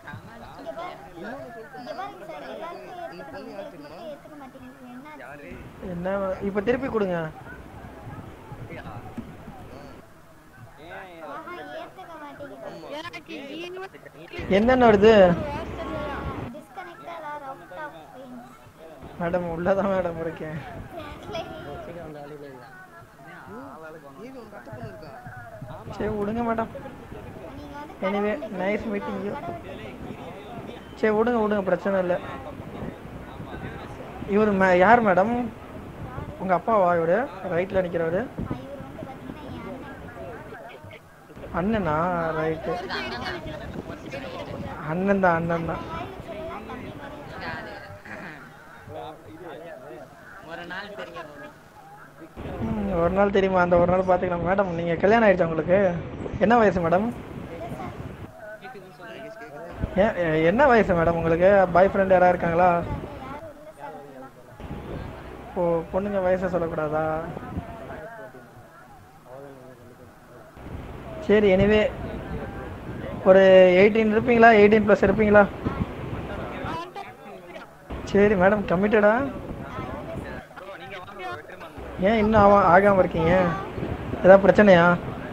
இங்க பாரு- இங்க பாருங்க சார் எல்லாருக்கும் ஏத்துக்கிறேன் உங்களுக்கு மட்டும் ஏத்துக்க மாட்டேங்குது என்னாச்சு என்ன இப்ப திருப்பி கொடுங்க ஆஹா ஏத்துக்க மாட்டேங்குது எனக்கு ஈவன் என்னென்ன வருது disconnected or out of range madam உள்ளதான் மேடம் இருக்கேன் சீக்கிரம் அந்த வழியில இல்ல ஏவி உனக்கு அத்தை பொண்ணு இருக்கா சரி விடுங்க மேடம் நீங்க வந்து எனிவே நைஸ் மீட்டிங் யூ சரி விடுங்க விடுங்க பிரச்சனை இல்லை இவர் மே யார் மேடம் உங்க அப்பாவா இவரு ரைட்ல நிக்கிறவரு அண்ணனா ரைட்டு அண்ணன் தான் அண்ணன் தான் ஒரு நாள் தெரியும் ம், ஒரு நாள் தெரியுமா அந்த ஒரு நாள் பார்த்துக்கலாம் மேடம் நீங்க கல்யாணம் ஆயிடுச்சா உங்களுக்கு என்ன வயசு மேடம் ஏன் எ- என்ன வயசு மேடம் உங்களுக்கு பாய் ஃப்ரெண்ட் யாராவது இருக்காங்களா ஓ பொண்ணுங்க வயசை சொல்லக்கூடாதா சரி எனிவே ஒரு எயிட்டீன் இருப்பீங்களா எயிட்டீன் ப்ளஸ் இருப்பீங்களா சரி மேடம் கமிட்டடா ஏன் இன்னும் ஆவா ஆகாம இருக்கீங்க ஏதாவது பிரச்சனையா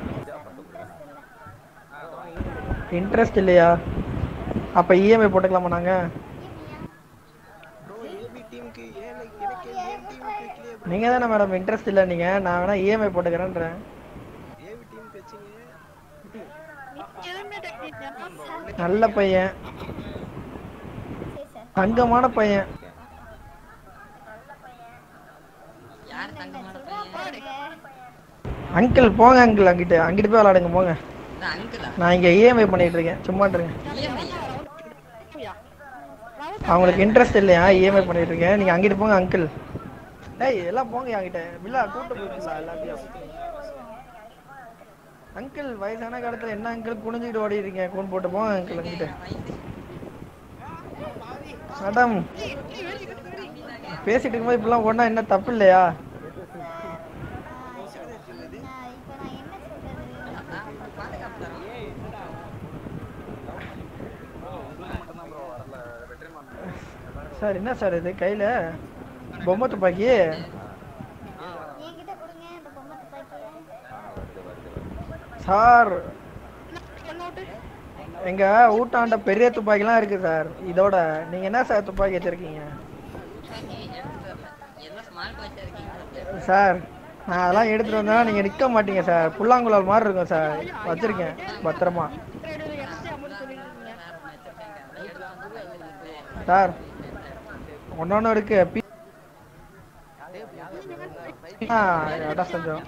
இன்ட்ரெஸ்ட் இல்லையா அப்ப இஎம்ஐ போட்டுக்கலாமா நாங்க ப்ரோ ஏபி டீமுக்கு ஏன் எனக்கு ஏன் டீமுக்கு வைக்கலையே ப்ரோ நீங்க தானே மேடம் இன்ட்ரெஸ்ட் இல்லை நீங்க நான் வேணா இஎம்ஐ போட்டுக்கிறேன்றேன் ஏபி டீமுக்கு வச்சீங்க எதுவுமே டெக்னிக் நல்ல பையன் தங்கமான பையன் யார் தங்கமான பையன் அங்கிள் போங்க அங்கிள் அங்கிட்டு அங்கிட்டு போய் விளாடுங்க போங்க இந்த அங்கிளா நான் இங்க இஎம்ஐ பண்ணிட்டு இருக்கேன் சும்மாட்டுருங்க அவங்களுக்கு இன்ட்ரெஸ்ட் இல்லையா இஎம்ஐ பண்ணிட்டு இருக்கேன் நீங்க அங்கிட்டு போங்க அங்கிள் டேய் எல்லாம் போங்க என்கிட்ட பில்லா கூட்டு போயிட்டுலாம் எல்லாத்தையும் அங்கிள் வயசான காலத்துல என்ன அங்கிள் குனிஞ்சிட்டு ஓடி இருக்கீங்க கூன் போட்டு போங்க அங்கிள் அங்கிட்ட மேடம் பேசிட்டு இருக்கும்போது இப்படிலாம் ஒண்ணா என்ன தப்பு இல்லையா சார் என்ன சார் இது கையில பொம்மை துப்பாக்கி என்கிட்ட கொடுங்க அந்த பொம்மை துப்பாக்கியை சார் எங்க ஊட்டாண்ட பெரிய துப்பாக்கிலாம் இருக்கு சார் இதோட நீங்க என்ன சார் துப்பாக்கி வச்சிருக்கீங்க என்ன ஸ்மார்ட் வாட்ச் இருக்கீங்க சார் நான் அதெல்லாம் எடுத்துட்டு வந்தா நீங்க நிக்க மாட்டீங்க சார் புல்லாங்குழல் மாதிரி இருக்கும் சார் வச்சிருக்கேன் பத்திரமா சார் ஒன்னொன்னு இருக்கு பி- ஆ அதான் செஞ்சோம்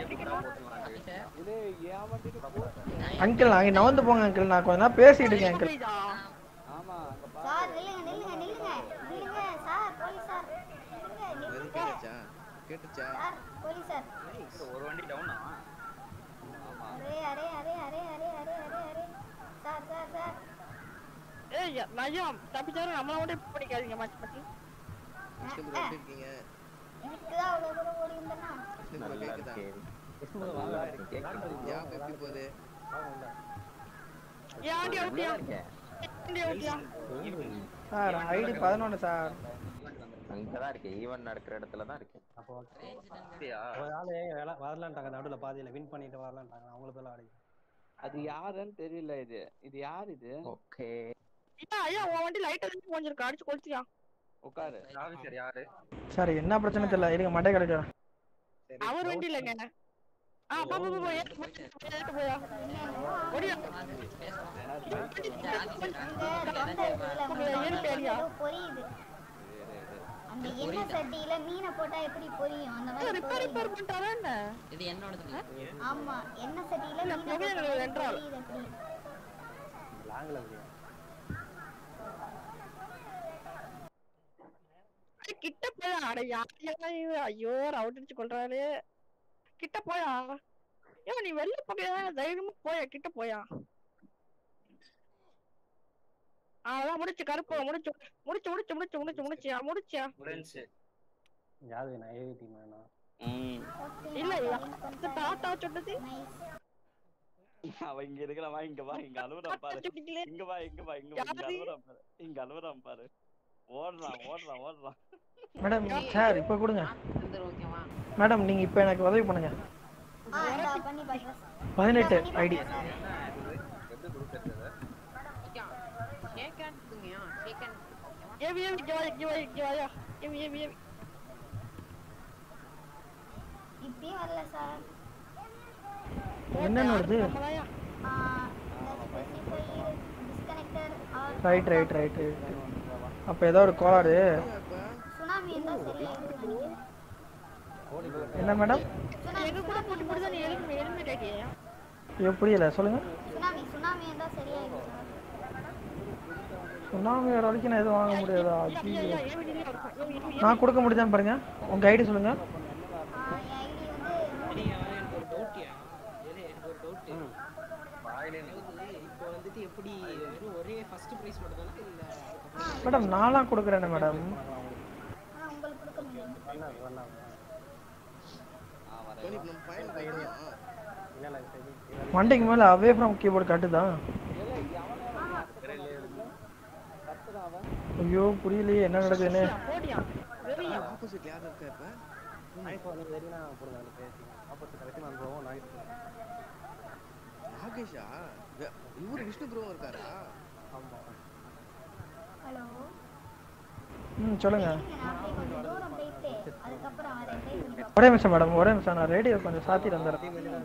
அங்கிள் அங்கே நவந்து போங்க அங்கிள் நான் கொஞ்ச நேரம் பேசிட்டு இருக்கேன் அங்கிள் சார் நில்லுங்க நில்லுங்க நில்லுங்க நில்லுங்க சார் போலீஸ் சார் நில்லுங்க எதுவும் நில்லுங்க கேட்டுச்சா கேட்டுச்சா சார் போலீஸ் சார் ஒரு வண்டி டவுனா அரே அரே அரே அரே அரே அரே அரே அரே சார் சார் சார் ஏய் நயம் தப்பிச்சாரும் நம்மள மட்டும் இப்படி பண்ணிக்காதீங்க மாத்தி மாத்தி கிருஷ்ணபுரம் எப்படி இருக்கீங்க எனக்கு தான் அவ்வளோ தூரம் ஓடி இருந்தேன்னா கிருஷ்ணபுரம் கேக்குதா ஞாபகம் எப்படி போகுது ஏன்டி அவுட்டியா ஏன்டி அவுட்டியா சார் ஐடி பதினொன்று சார் அங்கதான் இருக்கேன் ஈவென்ட் நடக்கிற இடத்துல தான் இருக்கேன் அப்போ ஒரு ஆளு வேலை- வரலான்ட்டாங்க நடுவுல பாதியில வின் பண்ணிட்டு வரலான்ட்டாங்க அவங்கள போய் ஆடி அது யாருன்னு தெரியல இது இது யார் இது ஓகே ஐயா ஐயா உன் வண்டி லைட் அடிச்சு கொஞ்சம் அடிச்சு கொளுத்தியா உட்காரு ஆஃபீஸர் யாரு சார் என்ன பிரச்சனை தெரியல இருங்க மண்டை கிடைக்கிறேன் அவர் வண்டி இல்லைங்க என்ன ஆ போ போ போ ஏத்து போ, ஏத்து போயா ஓடியா ஏறி பேரியா ஏதோ பொரியுது அந்த எண்ணெய் சட்டியில மீனை போட்டா எப்படி பொரியும் அந்த மாதிரி ரிப்பேர் பொரியுது. ரிப்பேர் பண்ணிட்டாரா என்ன இது என்னோடது ஆமா எண்ணெய் சட்டியில இல்ல, மீனை புகையில போட்டா வென்றால். பொரியுது அப்படி லாங்கில் அப்படியா அட, கிட்ட போயா அட யாரையா இது ஐயோ ரவுட் அடிச்சு கொள்றாரு கிட்ட போயா ஏ நீ வெளில போகையா தைரியமா போயா கிட்ட போயா அதான் முடிச்சு கருப்பு முடிச்சு முடிச்சு முடிச்சு முடிச்சு முடிச்சு முடிச்சியா முடிச்சியா முடிஞ்சு யாரு நான் ஏவி டீம் வேணா இல்ல இந்த தாத்தா சொன்னது அவன் இங்க இருக்கிற வா இங்க வா இங்க அழுவுறான் பாரு சொன்னீங்களே. இங்க வா இங்க வா இங்க வா இங்க யாரு? அழுவுறான் பாரு இங்க அழுவுறான் பாரு ஓடுறான் ஓடுறான் ஓடுறான் மேடம் சார் இப்போ கொடுங்க ஓகேவா மேடம் நீங்க இப்போ எனக்கு உதவி பண்ணுங்க ஆ இந்தா பண்ணி பாக்குறேன் பதினெட்டு ஐடி எப்படி கொடுக்கறது ஐயா ஷேக் ஹேண்ட் கொடுங்கயா ஷேக் ஹேண்ட் ஏவி ஏவி இங்க வாயா, இங்க வாயா, இங்க வாயா. ஏவி ஏவி ஏவி இப்பயும் வரல சார் என்னன்னு வருது ஆ இந்த specify disconnected or right right right right அப்போ ஏதோ ஒரு கோளாறு சுனாமி இருந்தா சரியாயிடும் நினைக்கிறேன் என்ன மேடம் எங்க கூட போட்டு போட்டு தான் எலும்பு எலும்பு ஆகியா ஐயோ புரியல சொல்லுங்க சுனாமி சுனாமி இருந்தா சரியாயிடும் சார் சுனாமி வர வரைக்கும் நான் எதுவும் வாங்க முடியாதா ஐயா ஐயோ ஐயா ஏவி நீங்க இருக்கும் ஏவி ஏவி நான் கொடுக்க முடியுதான்னு பாருங்க உங்க ஐடி சொல்லுங்க ஆ என் ஐடி வந்து எனக்கு ஒரு டவுட்யா எனக்கு ஒரு டவுட் இப்போ வந்துட்டு எப்படி வெறும் ஒரே ஃபர்ஸ்ட் பிரைஸ் மட்டும் தானே இல்ல அதுக்கப்புறம் மேடம் நான்லாம் கொடுக்குறேனே மேடம் ஆனா உங்களுக்கு கொடுக்க முடியும் டோனி இப்ப நம்ம பயணம் போயிடலாம் மண்டைக்கு மேல அவே ஃப்ரம் கீபோர்டு காட்டுதா ஐயோ புரியலையே என்ன நடக்குதுன்னு போடியா வெறியா ஆப்போசிட் யார் இருக்கா இப்ப ஐஃபோன் வெறினா போடுங்க அந்த பேசி ஆப்போசிட் வெட்டி நான் ப்ரோவும் நாய்ஸ் நாகேஷா வே- இவரு விஷ்ணு ப்ரோ இருக்காரா ஆமா ஹலோ ம் சொல்லுங்க நான் அப்படியே கொஞ்சம் தூரம் போயிட்டு அதுக்கப்புறம் வரேன் ட்ரை பண்ணி பார்ப்போம் ஒரே நிமிஷம் மேடம் ஒரே நிமிஷம் நான் ரேடியோ கொஞ்சம் சாத்திட்டு வந்துடுறேன்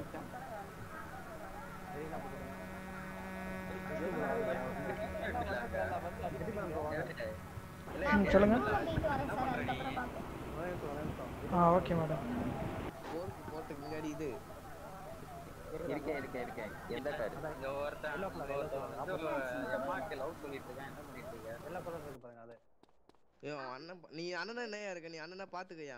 ம் சொல்லுங்க தூரம் போயிட்டு வரேன் சார் அதுக்கப்புறம் பார்ப்போம் ஆ ஓகே மேடம் போருக்கு போறதுக்கு முன்னாடி இது இருக்கேன் இருக்கேன் இருக்கேன் எந்த கார் இங்க ஒருத்தன் இங்க ஒருத்தன் வந்து எம்மாக்கு லவ் பண்ணிட்டு இருக்கான் என்ன பண்ணிட்டு இருக்க எல்லா கலர் இருக்கு பாருங்க அது ஏய், அவன் அண்ணன் பா- நீ அண்ணனா என்னையா இருக்க நீ அண்ணனா பாத்துக்கயா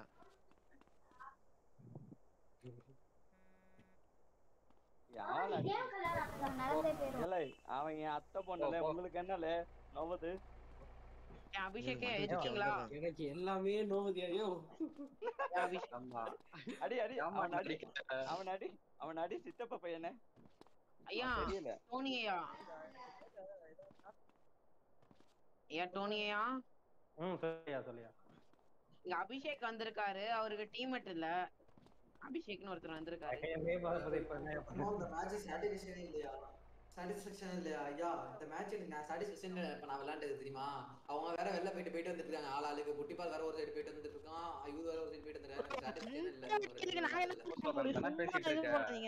நடந்தே போயிடும் ஏலே, அவன் என் அத்தை பொண்ணுல உங்களுக்கு என்னல நோவுது ஏன் அபிஷேக்கே இருக்கீங்களா எனக்கு எல்லாமே நோவுதியா ஐயோ ஆமா அடி அடி ஆமா, அவன் அடி நடிக்கிற. அவன் அடி அவன் அடி சித்தப்பா பையனே ஐயா தெரியல டோனி ஐயா ஐயா டோனி ஐயா ம் சொல்லியா சொல்லியா இங்க அபிஷேக் வந்திருக்காரு அவருக்கு டீம்மேட் இல்ல அபிஷேக்னு ஒருத்தர் வந்திருக்காரு கையமே பார்ப்பது இப்ப என்ன இன்னும் இந்த மேட்ச் சாட்டிஸ்ஃபேக்ஷனே இல்லையா சாட்டிஸ்ஃபேக்ஷன் இல்லையா ஐயா இந்த மேட்ச் எனக்கு நான் சாட்டிஸ்ஃபேக்ஷன் இப்ப நான் விளையாண்டது தெரியுமா அவங்க வேற வெளில போயிட்டு போயிட்டு வந்துட்டு இருக்காங்க ஆள் ஆளுக்கு புட்டிபால் வேற ஒரு சைடு போயிட்டு வந்துட்டு இருக்கான் ஐயூ வேற ஒரு சைடு போயிட்டு வந்துருக்காங்க சாட்டிஸ்ஃபேக்ஷன் இல்ல இதுக்கு நான் என்ன பண்ண முடியும் நல்லா பேசிட்டு சும்மா இது இருக்க. போடுறீங்க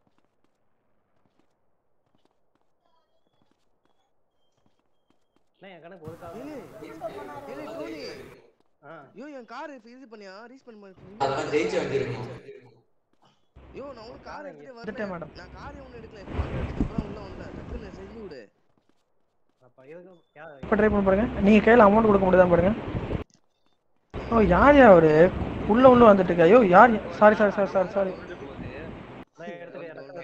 என்ன என் கணக்கு ஒதுக்காத ஏலே டோனி ஆ ஐயோ என் கார் இது பண்ணியா ரீஸ் பண்ண அதெல்லாம் ஜெயிச்சு வந்திருக்கோம் ஐயோ நான் ஒரு கார் எடுத்துட்டு வந்துட்டேன் வரேன் madam. நான் கார் ஒண்ணு எடுக்கல இப்போ அப்புறம் உள்ள வந்தேன் டக்குன்னு செஞ்சு விடு அப்ப இதுக்கு யார் இப்போ ட்ரை பண்ணி பாருங்க நீங்க கையில அமௌண்ட் கொடுக்க முடியுதா பாருங்க ஓ யார் யா அவரு உள்ள உள்ள வந்துட்டு இருக்கா ஐயோ யார் sorry sorry sorry sorry sorry நான் எடுத்துக்க எனக்கு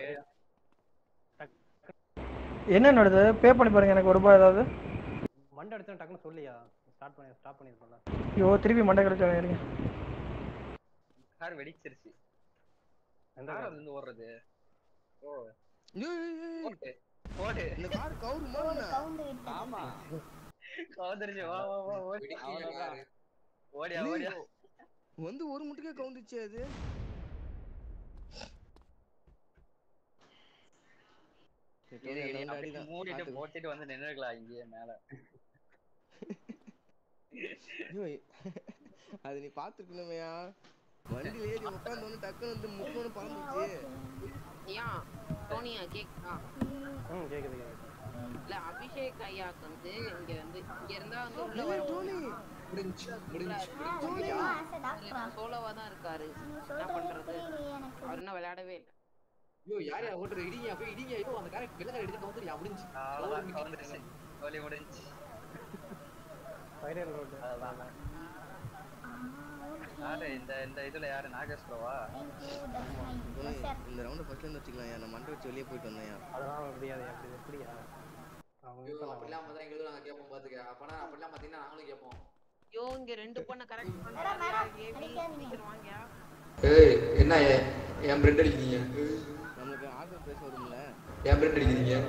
என்ன நடக்குது பே பண்ணி பாருங்க எனக்கு ஒரு ரூபாய் ஏதாவது மண்டை அடிச்சா டக்குன்னு சொல்லியா ஸ்டார்ட் பண்ணி ஸ்டாப் பண்ணிருப்போம்ல ஐயோ திருப்பி மண்டை கிடைச்சாங்க இருங்க கார் வெடிச்சிருச்சு எந்த கார் car? வந்து ஓடுறது ஓ ஐயோ, ஐயோ, ஐயோ, ஐயோ. ஓடு ஓடு இந்த கார் கவுருமா என்ன? கவுந்து விட்டு ஆமா கவுந்துருச்சு வா வா வா ஓடி அவ்வளவுதான் ஓடியா இல்ல, ஓடியா வந்து ஒரு முட்டுக்கே கவுந்துச்சு அது சரி, இரு, டோனி, இரு, அந்த அப்படியே அடிதான். மூடிட்டு பாத்துக்கோ. போட்டுட்டு வந்து நின்னுக்கலாம் இங்கேயே மேல ஐயோ, அது நீ பாத்துருக்கணுமையா வண்டியில ஏறி உட்காந்து டக்குன்னு வந்து முக்கோன்னு பறந்துச்சு ஐயா டோனியா கேக்குதா ம் கேக்குது கேக்குது இல்ல அபிஷேக் ஐயாக்கு வந்து இங்க வந்து இங்க இருந்தா வந்து உள்ள ஏய், வர டோனி முடிஞ்சு முடிஞ்சு சோலோவா தான் இருக்காரு என்ன சொல்றது பண்றது புரியலையே எனக்கு அவர் இன்னும் விளையாடவே இல்லை ஐயோ யார் யார் ஓட்டுற இடிங்க போய் இடிங்க ஐயோ அந்த காரை வெள்ளக்கார எடுத்து கவுந்துரியா முடிஞ்சு அவ்வளவுதான் கவுந்துருச்சு ஓலி முடிஞ்சு ஃபைனல் ரோடு அதான் யாரு இந்த இந்த இதுல யாரு நாகேஸ்வரவா டோனி, இந்த ரவுண்ட் ஃபர்ஸ்ட்ல இருந்து வச்சுக்கலாம் நான் மண்டை வச்சு வெளியே போயிட்டு வந்தேன் அதெல்லாம் முடியாது அப்படி எப்படியா அவங்க ஐயோ வீட்டுல அப்படிலாம் பார்த்தா எங்களுக்கு நாங்க கேட்போம் பாத்துக்க அப்பனா அப்படிலாம் பாத்தீங்கன்னா நாங்களும் கேட்போம் ஐயோ இங்க ரெண்டு பொண்ணை கரெக்ட் மேடம், மேடம், அடிக்காதீங்க. வாங்கியா ஏய் என்ன என் பிரெட் அடிக்கிறீங்க நம்மளுக்கு ஆர்டர் பிரைஸ் வரும்ல என் பிரெட் அடிக்கிறீங்க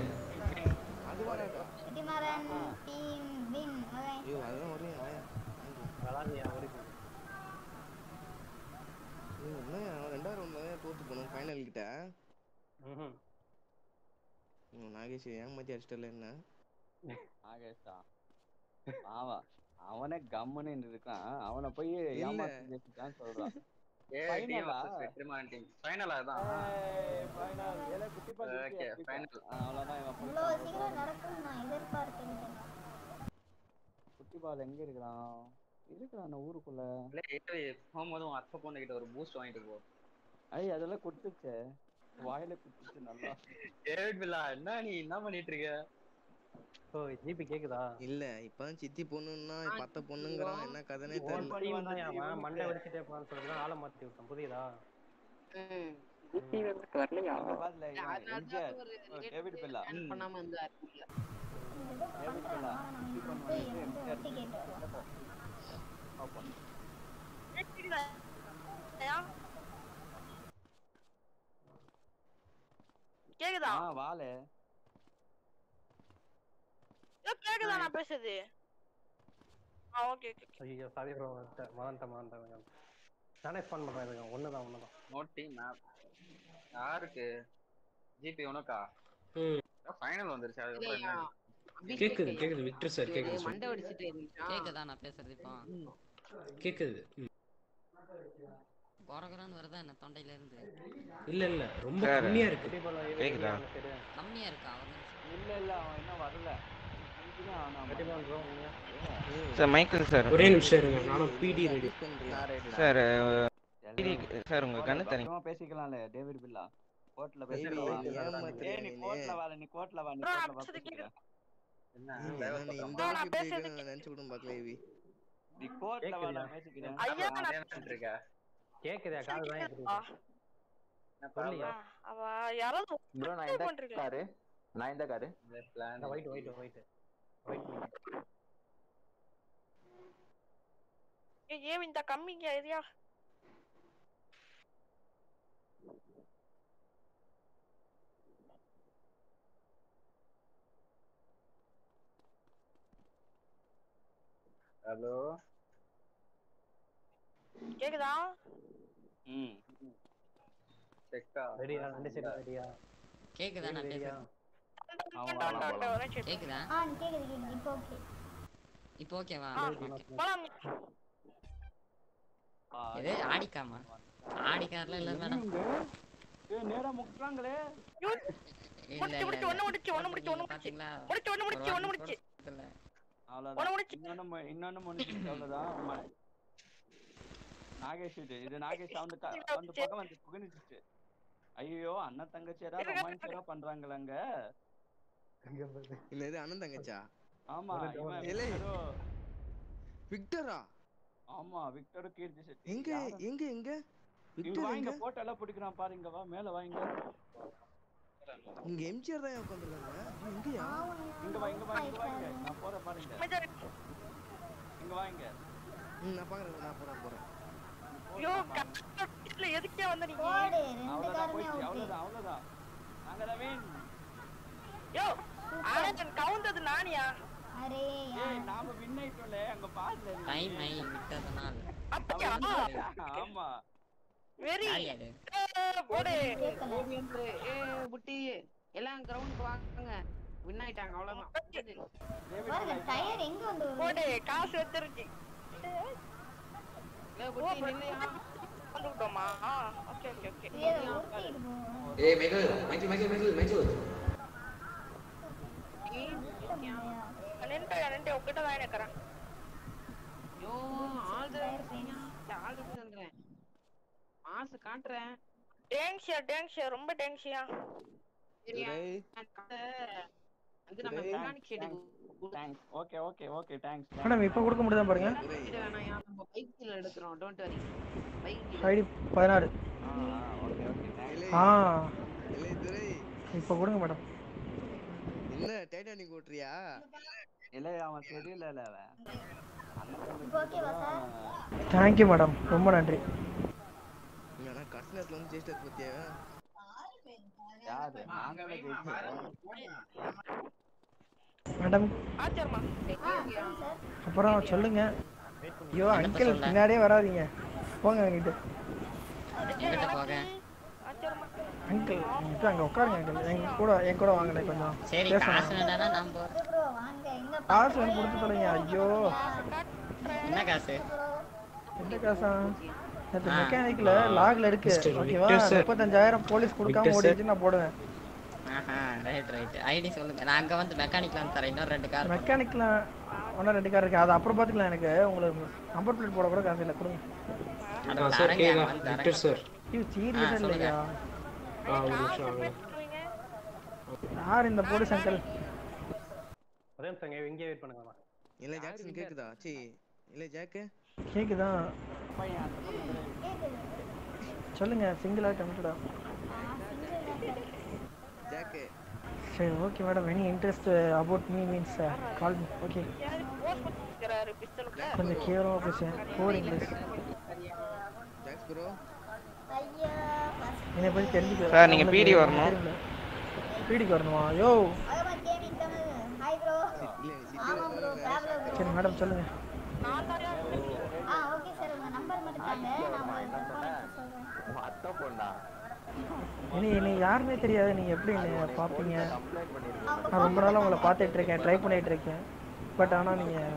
அது வராதா குட்டிமாறன் டீம் வின் ஓகே ஐயோ அதெல்லாம் வரும் வாயா விளாண்டு ஏய், என்ன அவன் ரெண்டாவது ரவுண்ட் தான் தோத்து போனோம் ஃபைனல் கிட்ட ம்ஹும். ம், நாகேஷ் ஏமாத்தி அடிச்சிட்டல என்ன நாகேஷா ஆமா அவனே கம்முன்னு நின்னு இருக்கான் அவனை போய் இல்ல. ஏமாத்தி ஜெயிச்சிட்டான்னு சொல்றான் ஏ டீம் Final ஆ? வர்சஸ் வெற்றிமாறன் டீம் ஃபைனலா தான் ஏய், final. ஏலே, குட்டி பால் Okay, ஜெயிச்சியா? final. ஆ, அவ்வளவுதான் இவன் இவ்வளோ போயிட்டான். சீக்கிரம் நடக்கும்னு நான் எதிர்பார்க்கவில்லை குட்டி பால் எங்க இருக்கிறான் இருக்கிறான் ஊருக்குள்ள இல்ல ஏய் போகும்போது உன் அத்தை பொண்ணு கிட்ட ஒரு பூஸ்ட் வாங்கிட்டு போ ஐய் அதெல்லாம் குடுத்துச்சே வாயில குடுத்துச்சு நல்லா டேவிட் பில்லா என்ன நீ என்ன பண்ணிட்டு இருக்க ஓ ஜிபி கேக்குதா இல்ல இப்பதான் சித்தி பொண்ணுன்னா பத்த பொண்ணுங்கிறான் என்ன கதைனே ஓன் தெரியல டீம் தான் அவன் மண்டை வெடிச்சிட்டே போறான்னு சொல்லிட்டு ஆளை மாத்தி விட்டான் புரியுதா வரலையா அங்க பாருல இவன் அதனால எம்ஜிஆர் தான் ஒரு ஓ, டேவிட் பில்லா plan ம். பண்ணாம இருந்தாரு உள்ள. டேவிட் பில்லா குட்டி பொண்ணு போய் வந்து வந்து எம்ஜிஆர் வட்டி கேட்டு வருவான். பாப்போம் கேக்குதா ஆ வாலே ஏ, கேக்குதா நான் பேசுறது ஆ ஓகே ஓகே ஐயோ சாரி ப்ரோ மறந்துட்டேன் மறந்துட்டேன் நானே ஃபோன் பண்றேன் இதுங்க ஒண்ணுதான் ஒண்ணுதான் நோட் டீம் மேப் யாருக்கு ஜிபி உனக்கா ம் ஃபைனல் வந்துருச்சு அதுக்கப்புறம் இல்லையா? என்ன அபிஷேக் கேக்குது கேக்குது விக்டர் சார் இவரு கேக்குது சார் மண்டை வெடிச்சிட்டு இருந்துச்சான். கேக்குதா நான் பேசுறது இப்போ கேக்குது ம். குறகுறான்னு வருதா என்ன தொண்டையில இருந்து இல்ல இல்ல ரொம்ப சார், கம்மியா இருக்கு கேக்குதா கம்மியா இருக்கா ஒரு இல்ல இல்ல அவன் இன்னும் வரல இதுதான் அவன் கண்டிப்பா ப்ரோ நீங்க சார் மைக்கேல் சார் ஒரே நிமிஷம் இருங்க நானும் பிடி ரெடி சார் PD சார் உங்க கண்ணு தனி பத்திரமா பேசிக்கலாம்ல டேவிட் பில்லா கோர்ட்ல Baby, பேசிக்கலாம் நீ ஏமாத்துறியா ஏய் நீ நீனு? கோர்ட்ல வா நீ கோர்ட்ல வா நீ Bro, கோர்ட்ல வா நான் பேசிக்கலாம் என்ன ம், தேவை ஏன்னா நீ பத்திரம் இந்த நான் அளவுக்கு இப்படி பேசுறது இருக்குன்னு நினைச்சு கூட பார்க்கல ஏவி நீ கோர்ட்ல வா நான் பேசிக்கிறேன் ஐயா நான் நான் என்ன பண்ணிட்டு இருக்க கேக்குதா காது தான் கேக்குதா? என்ன சொல்லியா ஆ, அவ யாராவது ப்ரோ நான் உதவி எந்த பண்றீங்களா? காரு நான் எந்த காரு இந்த plan white white white white ஏய், ஏன் இந்த கம்மிங்க ஏரியா ஹலோ கேக்குதா ம் செக்கா ரெடியா ரெண்டு சைடு ரெடியா கேக்குதா நான் ரெடியா பேசுறது அவன் வரலாம் டா, ஒரே நிமிஷம். கேக்குதா ஆ கேக்குது கேக்குது இப்போ ஓகே இப்போ ஓகேவா ஆ, ஓகே போலாம் இது ஆடிக்காமா ஆடிக்கார்ல இல்ல மேடம் ஏய் நேரா முக்குறாங்களே இல்ல முடிச்சு இல்ல முடிச்சு ஒண்ணு முடிச்சு ஒண்ணு முடிச்சு ஒண்ணு முடிச்சு பாத்தீங்களா முடிச்சு ஒண்ணு முடிச்சு ஒண்ணு முடிச்சு இல்ல ஒண்ணு அவ்வளவுதான் முடிச்சு இன்னொன்னு மு- இன்னொன்னு முடிச்சு அவ்வளவுதான் ம- நாகேஷ் இது இது நாகேஷ் அந்த க- அந்த பக்கம் வந்து புகனிச்சு ஐயோ அண்ணன் தங்கச்சி ஏதாவது ரொமான்ஸ் ஏதாவது பண்றாங்களாங்க இல்ல இது அண்ணன் தங்கச்சா ஆமா இவன் ஏலே. விக்டரோ விக்டரா ஆமா விக்டரும் கீர்த்தி செட்டி எங்க யாரு? எங்க எங்க இங்க விக்டர் வா எங்க இங்க போட்டோ எல்லாம் பிடிக்கிறான் பாரு இங்க வா மேல வா இங்க இங்க எம்ஜிஆர் தான் உட்காந்துருக்காங்க எங்கயா இங்க வா இங்க வா இங்க வா இங்க நான் போறேன் பாருங்க இங்க வா இங்க ம் நான் பாக்குறேன் நான் போறேன் போறேன் ஐயோ கஷ்டத்துல எதுக்கே வந்த நீங்க போடு ரெண்டு அவ்வளவுதான் காருமே போயிடுச்சு ஓகே அவ்வளவுதான் அவ்வளவுதான் நாங்க தான் win. யோ ஆனந்தன் கவுந்தது நானியா அரே ஏய் நாம வின் ஆயிட்டோம்ல அங்க பாருல நீ. டைம் ஐ விட்டதனால் அப்படியா ஆமா வெரி யார் யாரு போடு ஓடி வந்து, ஏ புட்டி எல்லாம் கிரவுண்டுக்கு வாங்க வின் ஆயிட்டாங்க அவ்வளவுதான் பாருங்க டயர் எங்க வந்து போடு காசு வச்சிருச்சு ஏ புட்டி நில்லையா வந்துட்டோமா ஓகே ஓகே ஓகே ஏய் ஊத்திட்டு போ ஏய் Michael Michael Michael Michael Michael நின்று நின்று உங்ககிட்ட தான் நிக்கிறேன் ஐயோ ஆல் ஆல் சொல்றேன் மாசு காட்டுறேன் டேங்ஷியா டேங்ஷியா ரொம்ப டேங்ஷியா சரியா துரை. நான் கதை வந்து நம்ம துரை. மெக்கானிக் ஷெட்டுக்கு thanks okay okay okay thanks madam இப்போ கொடுக்க முடியுதா பாருங்க வேணாம் நம்ம பைக்ல எடுக்கிறோம் டோன்ட் வரி பைக் ஐடி பதினாறு ஓகே ஓகே தேங்க்ஸ் ஆ இல்லை துரை இப்போ கொடுங்க மேடம் என்ன டைட்டானிக் ஓட்டுறியா இல்ல அவன் சரியில்லை இல்ல அவன் இப்போ ஓகேவா சார் தேங்க்யூ மேடம் ரொம்ப நன்றி இல்லைன்னா கடைசி நேரத்துல வந்து ஜெயிச்சது பத்தியா யாரு நாங்களே ஜெயிச்சோம் மேடம் ஆச்சரியமா ஆ சொல்லுங்க சார் அப்புறம் சொல்லுங்க ஐயோ என்னத்த அங்கிள் சொல்ல? பின்னாடியே வராதீங்க போங்க அங்கிட்டு எங்கிட்ட போக அங்கிள் இப்போ அங்கே உட்காருங்க அங்கிள் எங்க கூட என் கூட வாங்கண்ணே கொஞ்சம் சரி பேசணும். காசு வேண்டாம்னா நான் போறேன் ப்ரோ வாங்க எங்க காசு வந்து கொடுத்து தொலைங்க ஐயோ என்ன காசு எந்த காசா நேற்று ஆ. மெக்கானிக்ல லாக்ல இருக்கு Mr. ஓகேவா Victor sir. முப்பத்தஞ்சாயிரம் போலீஸ் கொடுக்காம Victor sir. ஓடிச்சு நான் போடுவேன் ஆஹா ரைட் ரைட் ஐடி சொல்லுங்க நான் அங்க வந்து மெக்கானிக்ல வந்து தரேன் இன்னும் ரெண்டு கார் மெக்கானிக்ல ஒன்றும் ரெண்டு கார் இருக்கு அது அப்புறம் பார்த்துக்கலாம் எனக்கு உங்களுக்கு நம்பர் பிளேட் போட கூட காசு இல்லை கொடுங்க அட ஆ சார் தரேங்க, கேக்குதா வந்து தரேன். விக்டர் சார் ஐயோ சீரியஸா ஆ, சொல்லுங்க. இல்லையா ஆ ஒரு நிமிஷம் ஆகுங்க யார் இந்த போலீஸ் அங்கிள் ஒரே நிமிஷம் இங்க இங்கே வெயிட் பண்ணுங்கம்மா இல்ல ஜாக்சன் கேக்குதா சி இல்ல ஜாக்கு கேக்குதா சொல்லுங்க சிங்கிளா கமிட்டடா ஜாக்கு சரி okay madam any interest about me means call me okay கொஞ்சம் கேவலமாக பேசுவேன் ஃபோர் இங்கிலீஷ் ஜாக்ஸ் ப்ரோ ஐயா என்னை பற்றி தெரிஞ்சுக்க சார், நீங்க PD வரணும். பீடிக்கு வரணுமா யோ அகமா கேமிங் தமிழ் ஹாய் ப்ரோ ஆமா ப்ரோ பேப்லோ ப்ரோ சரி மேடம் சொல்லுங்க ஆ ஓகே சார் உங்க நம்பர் மட்டும் தாங்க நான் உங்களுக்கு phone பண்ணி சொல்றேன் அத்தை பொண்ணா இனி இனி யாருமே தெரியாது நீங்கள் எப்படி என்னை பார்ப்பீங்க கம்ப்ளைண்ட் பண்ணிருக்கேன் நான் ரொம்ப நாளாக உங்களை பார்த்துட்டு இருக்கேன் ட்ரை பண்ணிட்டு இருக்கேன் பட் ஆனால் நீங்கள்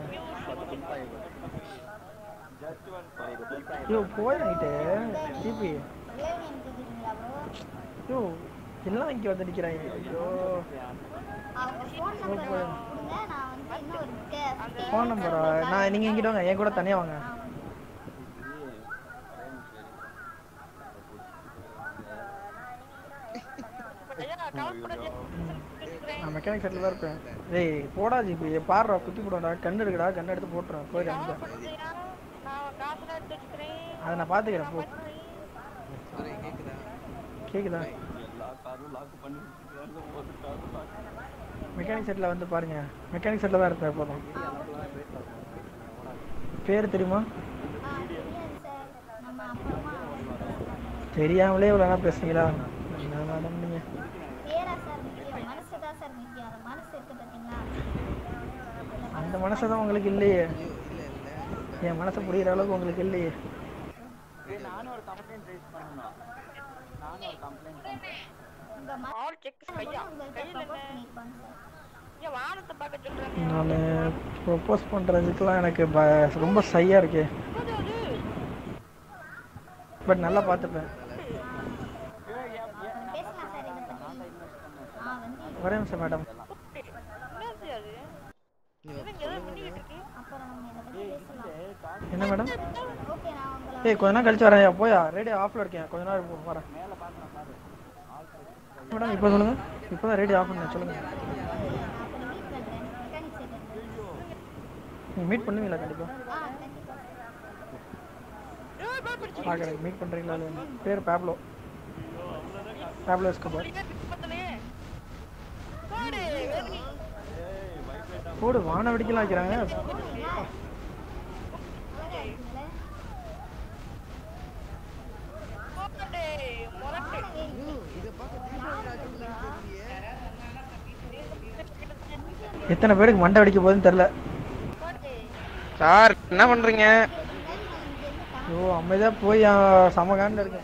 யோ போயிட்டு டிபி ரிலேவ் நேம் கேக்குறீங்களா ப்ரோ யோ எல்லாம் இங்கே வந்து நிற்கிறாங்க ஐயோ அவங்க ஃபோன் நம்பர் கொடுங்க நான் வந்து இன்னொரு ஃபோன் நம்பரா நான் நீங்கள் இங்கிட்ட வாங்க என் கூட தனியாக வாங்க நான் மெக்கானிக் செட்டில் தான் இருப்பேன் டேய் போடா ஜிபி பாடுறா குத்தி போடுடா கண்ணு இருக்குடா கண்ணு எடுத்து போட்டுறேன் போயிடு அங்கே அதை நான் பார்த்துக்கிறேன் போ அரே கேக்குதா கேக்குதா எல்லா காரும் லாக் பண்ணி வச்சிருக்காங்க ஒரு காரும் லாக் மெக்கானிக் செட்டில் வந்து பாருங்க மெக்கானிக் செட்டில் தான் இருப்பேன் எப்போதும் பேர் தெரியுமா ஆ தெரியாது சார் நம்ம அப்புறமா தெரியாமலே இவ்வளோ நேரம் பேசுனீங்களா என்ன மேடம் நீங்கள் பேரா சார் முக்கியம் மனசு தான் சார் முக்கியம் அந்த மனசு இருக்கு பார்த்தீங்களா அந்த மனசு தான் உங்களுக்கு இல்லையே என் மனசை புரியுற அளவுக்கு உங்களுக்கு இல்லையே நானும் ஒரு கம்ப்ளைண்ட் ரைஸ் பண்ணணும் நானும் ஒரு கம்ப்ளைண்ட் பண்றேன் உங்க ஆல் செக் கையா உங்கள்கிட்ட ப்ரப்போஸ் பண்ணியிருப்பாங்க சார் ஏன் வானத்தை பார்க்க சொல்றாங்க நான் ப்ரொப்போஸ் பண்ணுறதுக்குலாம் எனக்கு ப- ரொம்ப சையாக இருக்கு பட் நல்லா பார்த்துப்பேன் பேசலாம் சார் இதை பற்றி ஆ வந்து ஒரே நிமிஷம் மேடம் என்னது அது என்னங்க ஏதோ பண்ணிக்கிட்டு இருக்கு அப்புறம் நம்ம இதை பற்றி பேசலாம் என்ன மேடம் ஓகே நான் உங்களை ஏய் கொஞ்ச நேரம் கழிச்சு வரேன் போயா ரேடியோ ஆஃப்ல இருக்கேன் கொஞ்ச நேரம் போ- வரேன் மேடம் இப்போ சொல்லுங்க இப்போ தான் ரேடியோ ஆஃப் பண்ணேன் சொல்லுங்க அப்புறம் மீட் பண்ணுறேன் மெக்கானிக் செட் நீங்கள் மீட் பண்ணுவீங்களா கண்டிப்பாக ஆ கண்டிப்பாக பார்க்குறேன் மீட் பண்ணுறீங்களா இல்லையா பேர் பேப்லோ பேப்லோ எஸ்கோபார் போடு வான வெடிக்கலாம் வைக்கிறாங்க எத்தனை பேருக்கு மண்டை வெடிக்க போகுதுன்னு தெரில சார் என்ன பண்றீங்க ஐயோ அமைதியா போய் சமகாண்ட இருக்கேன்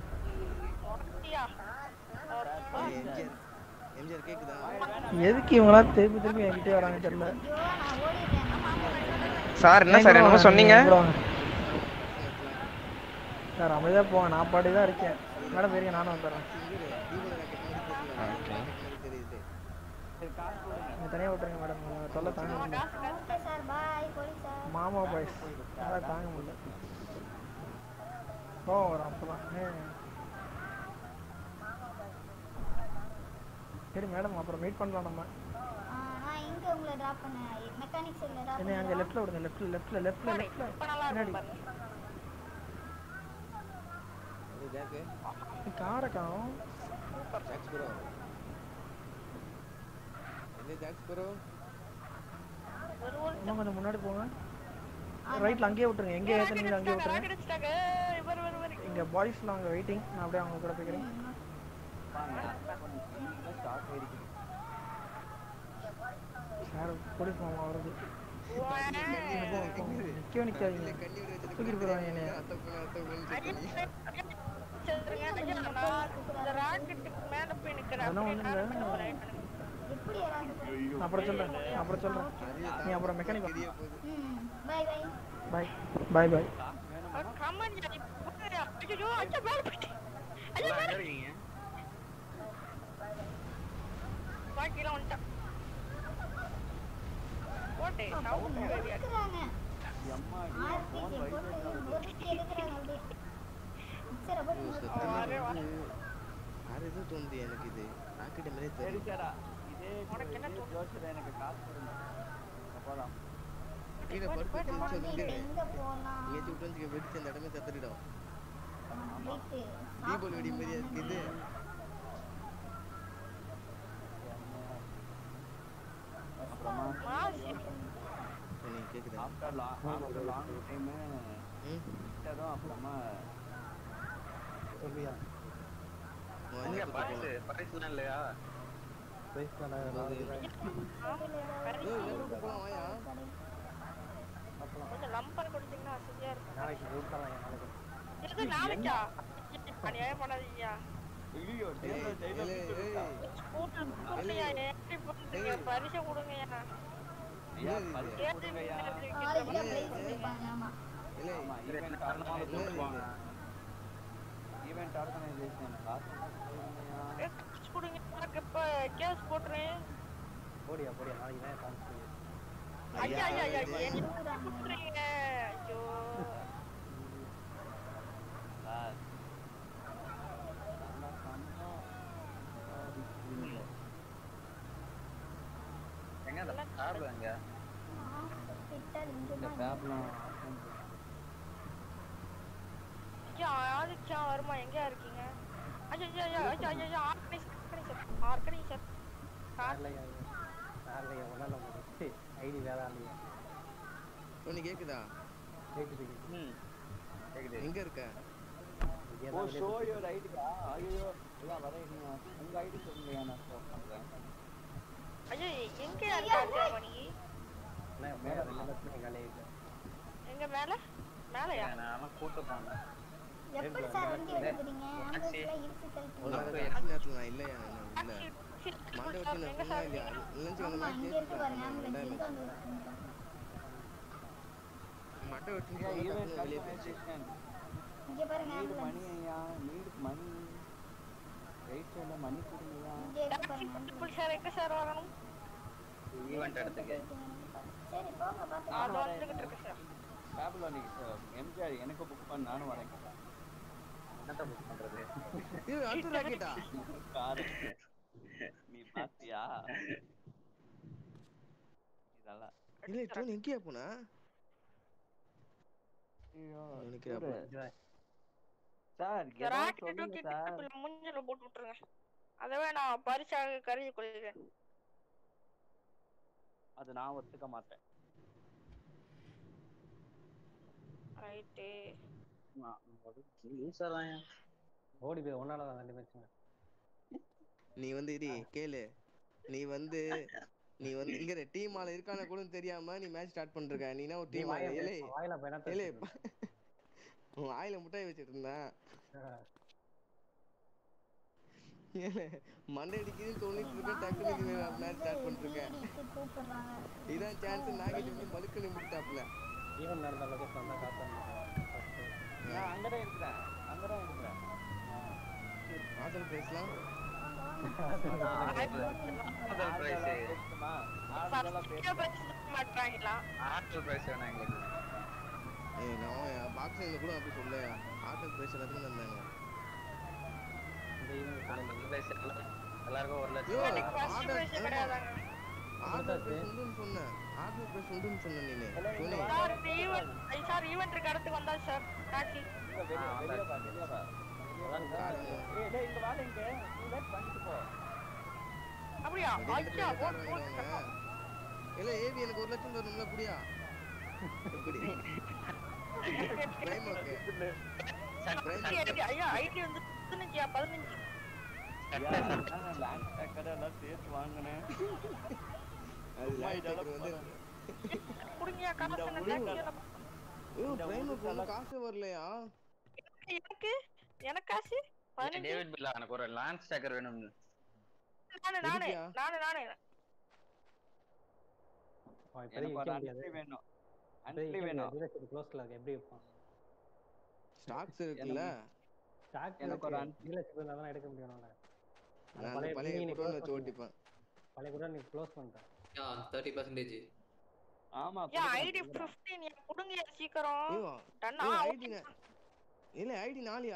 எம்ஜிஆர் எம்ஜிஆர் கேக்குதா எதுக்கு இவங்களாம் திருப்பி திருப்பி என்கிட்டே வராங்க தெரியல சார் என்ன சார் என்னமோ சொன்னீங்க சார் அமைதியா போங்க நான் பாடி தான் இருக்கேன் மேடம் இருங்க நானும் வந்துடுறேன் தெரியுது நீங்க தனியா விட்டுருங்க மேடம் தொல்லை தாங்க முடியல okay sir bye police sir மாமா பாய்ஸ் அதான் தாங்க முடியல கோவம் வரும் அப்பதான் ஏன். சரி மேடம் அப்புறம் மீட் பண்ணலாம் நம்ம ஆ, நான் எங்க உங்களை டிராப் பண்ணேன் மெக்கானிக் சைடுல டிராப் என்ன அங்க லெஃப்ட்ல விடுங்க லெஃப்ட்ல லெஃப்ட்ல லெஃப்ட்ல லெஃப்ட்ல பின்னாடி இது ஜாக்கு காரை காணும் ஜாக்ஸ் ப்ரோ என்ன ஜாக்ஸ் ப்ரோ இன்னும் கொஞ்சம் முன்னாடி போங்க ரைட்ல அங்கேயே விட்டுருங்க எங்கே ஏத்துனீங்களோ அங்கேயே விட்டுருங்க இங்க பாய்ஸ்ல அங்க வெயிட்டிங் நான் அப்படியே அவங்க கூட போய்க்கிறேன் ஸ்டாக் ஆயிருக்கு சார் போலீஸ் மாமா வருது நிக்கவே நிக்காதீங்க தூக்கிட்டு போடுவாங்க என்னைய சரிங்க, ஐயா, நான் இந்த ராக்கெட்டுக்கு மேல போய் நிக்கிறேன். அதெல்லாம் அப்படியே ஒண்ணும் நான் இல்ல. போறேன். நான் அப்புறம் சொல்றேன் நான் அப்புறம் சொல்றேன் நீ அப்புறம் மெக்கானிக் பாய் பாய் பாய் பாய் பாய் அஹ், கமெண்ட் ஐயா, இப்ப போறேன். ஐயையோ, ஐயா, மேல போயிட்டேன். ஐயா, மேல பாக்கிலாம் வந்துட்டான். போட்டு, sound கேட்குது. எடுக்கிறாங்க ஆர்பிஜி போட்டு ஒருத்தி எடுக்கிறாங்க அப்படியே மிக்சரை போட்டு வேற எதுவும் தோணுது எனக்கு இது ராக்கெட் மாதிரியே சரி தெரியும் சாரா இதே இதே ஜோசியர் எனக்கு காசு கொடுங்க போலாம் கீழே படுத்து வச்சு வந்து எங்க போலாம் ஏற்றி விட்டு வந்து வெடிச்சு அந்த இடமே செத்துடும் போயிட்டு தீபாவளி வெடி மாதிரியா இருக்கு இது அப்புறமா நீ கேக்குதா after long after long time கிட்டதும் அப்புறமா சொல்லியா எங்க பரிசு பரிசுலாம் இல்லையா பிரைஸ் தானே கொஞ்சம் lumber கொடுத்தீங்கன்னா வசதியா இருக்கும். நாளைக்கு கொடுத்தாங்க நாளைக்கு எது நாளைக்கா? அநியாயம் பண்ணாதீங்க. ஐயோ டேபிள் டேபிள் ஸ்கூட்டர் கொடுங்கய்யா, எப்படி பண்றீங்க? பரிசை கொடுங்கய்யா. ஐயா பரிசு கொடுங்கய்யா காலேஜ்ல பிரைஸ் கொடுப்பாங்க ஆமா ஆமா ஈவென்ட் ஆர்கனைசேஷன் ஈவென்ட் ஆர்கனைசேஷன் காசு கொடுங்கய்யா ஏ, காசு கொடுங்க. எனக்கு இப்ப கேஸ் போட்டுறேன். போடியா போடியா நாளைக்கு தான் காமிச்சு ஐயா, ஐயா, ஐயா, என்ன பண்றீங்க? ஐயோ. சார் நல்லா பண்ணோம் எங்க அந்த tab எங்க இந்த டேப்லாம் ஐயா, ஆதித்யா வருமா எங்கயா இருக்கீங்க ஐயா, ஐயா, ஐயா, ஐயா, ஐயா, ஐயா, ஆர்கனைசர், ஆர்கனைசர், ஆர்கனைசர். வேலையா வேலையா ஒன்றால் முடிச்சு ஐடி வேலை இல்லையா உனக்கு கேக்குதா கேக்குது கேக்குது எங்க இருக்க ஓ ஷோ யுவர் ஐடியா ஐயோ எல்லாம் வர ஐடியா உங்க ஐடி சொல்லுங்க நான் ஷோ பண்றேன் ஐயா, எங்கயா இருக்காரு மணி? நான் மேலே ரெண்டு லட்சம் காலையில் எங்க மேல மேலயா நான் கூட்டு போனேன் எப்படி சார் வண்டி எடுக்கிறீங்க ஆம்புலன்ஸ்ல இடிச்சு தள்ளிட்டு உனக்கு எக்ஸ் நேரத்துல நான் இல்லையா நான் இல்ல மண்டை வச்சு நான் சொன்னா இல்லையா லஞ்சு வந்த ஆமா மாதிரி இங்க இருக்கு பாருங்க ஆம்புலன்ஸ் ரெண்டாயிரம் இங்க வந்து இருக்கு. மண்டை வச்சு ஐயா சொன்னா ஈவென்ட் டக்குனு வெளியே போச்சு ஆர்கனைசேஷன் இங்க பாருங்க நீடு மணி ஆம்புலன்ஸ் ஐயா நீடு மணி ரைட் சைடுல மணி கொடுங்கய்யா இங்க இருக்கு பாருங்க ambulance. சார் எங்க சார் வரணும் ஈவென்ட் இடத்துக்கு சரி போங்க பாத்து அது வந்துகிட்டு இருக்கு சார் டேபிள் அன்னைக்கு சார் எம்ஜிஆர் எனக்கு புக் பண்ண நானும் வரேன் என்னத்த புக் பண்றது இது அடுத்த ராக்கெட்டா காரு நீ பாத்தியா இதெல்லாம் இல்ல டோன் எங்கேயா போனா ஐயோ எனக்கு இவரு, அப்ப சார் இந்த ஏதாவது ராக்கெட் சொல்லுங்க தூக்கி சார் கிட்டப்புல மூஞ்சில போட்டு விட்டுருங்க அதவே நான் பரிசாக கருதி கொள்கிறேன் அது நான் ஒத்துக்க மாட்டேன் ரைட்டு லூசர் தான் ஓடி போய் ஒன்னால தான் ரெண்டு மேட்ச் நீ வந்து இடி கேளு நீ வந்து நீ வந்து இங்க டீம் ஆள இருக்கான கூட தெரியாம நீ மேட்ச் ஸ்டார்ட் பண்ணிருக்க நீ என்ன ஒரு நீ டீம் ஆள வாயில ஏலே வாயில பயணத்தை ஏலே உன் வாயில முட்டாய் வச்சிட்டு இருந்தேன் ஏலே மண்டை அடிக்குதுன்னு தோணிட்டு இருக்க டக்குனு இது மேட்ச் ஸ்டார்ட் பண்ணிருக்கேன் கூப்பிடுறாங்க இதான் சான்ஸ் நாகிட்டு வந்து மலுக்கு நிமிட்டாப்ல ஈவன் நடந்த லொகேஷன் தான் காசு நான் அங்கதான் இருக்கிறேன் அங்கதான் இருக்கிறேன் ஆர்டர் பிரைஸ்லாம் ஆர்டர் பிரைஸ் மாட்டாங்களா ஆர்டர் பிரைஸ் வேணாம் எங்களுக்கு ஏய் நான் பாக்ஸிங்ல கூட அப்படி சொல்ல ஆர்டர் பிரைஸ் எல்லாத்துக்கும் தந்தாங்க ஆர்டர் பிரைஸ் எல்லாருக்கும் ஒரு ஐயோ லட்சம் ஆர்டர் ஆர்டர் பிரைஸ் உண்டுன்னு சொன்னேன் ஆர்டர் பிரைஸ் உண்டுன்னு சொன்னேன் நீனு சோனி சார் ஈவென்ட் சார் ஈவென்ட் இருக்க இடத்துக்கு வந்தா சார் டாக்ஸி வெளியே வெளியே வா வெளியே வா ஏய் டேய் இங்க வாடா இங்க நீ வெயிட் பண்ணிட்டு போ அப்படியா ஐயா போட் போட் இல்ல ஏவி எனக்கு ஒரு லட்சம் தரணும்ல புடியா எப்படி பிரைம் ஓகே ஐயா ஐடி வந்து பதினஞ்சியா பதினஞ்சு லேண்ட் டேக்கர் எல்லாம் சேர்த்து வாங்கினேன் அது லேண்ட் டேக்கர் வந்து குடுங்கயா காசு இந்த என்ன முடிவு- taxi எல்லாம் ஐயோ பிரைமுக்கு ஒன்றும் காசு வரலையா எனக்கு எனக்கு காசு பதினஞ்சு டேவிட் பில்லா எனக்கு ஒரு லான்ச் ஸ்டாக்கர் வேணும் நானு நானு எதுக்குயா? நானு நானு அவன் இப்போதைக்கு எனக்கு விற்க ஒரு முடியாது அன்ஸ்லி வேணும் இப்போதைக்கு அன்ஸ்லி விற்க வேணும் முடியாது டீலர்ஷிப் க்ளோஸ்ல இருக்கு எப்படி விற்பான் ஸ்டாக்ஸ் இருக்குல்ல ஸ்டாக் எனக்கு ஒரு இருக்கு டீலர்ஷிப் இருந்தால் தான் எடுக்க முடியும் என்னால. அந்த நான் அந்த பழைய பழைய நீ குடோன் க்ளோஸ் வச்சு பண்ணிட்ட ஓட்டிப்பேன் பழைய கூட நீ க்ளோஸ் பண்ணிட்ட யா தேர்ட்டி பர்சன்டேஜ் ஆமா யா கொடுக்குறேன், ஐடி கொடுக்குறேன். 15 யா குடுங்கயா சீக்கிரம் ஐயோ டன்னா ஏய் ஐடி இல்ல ஐடி நாலியா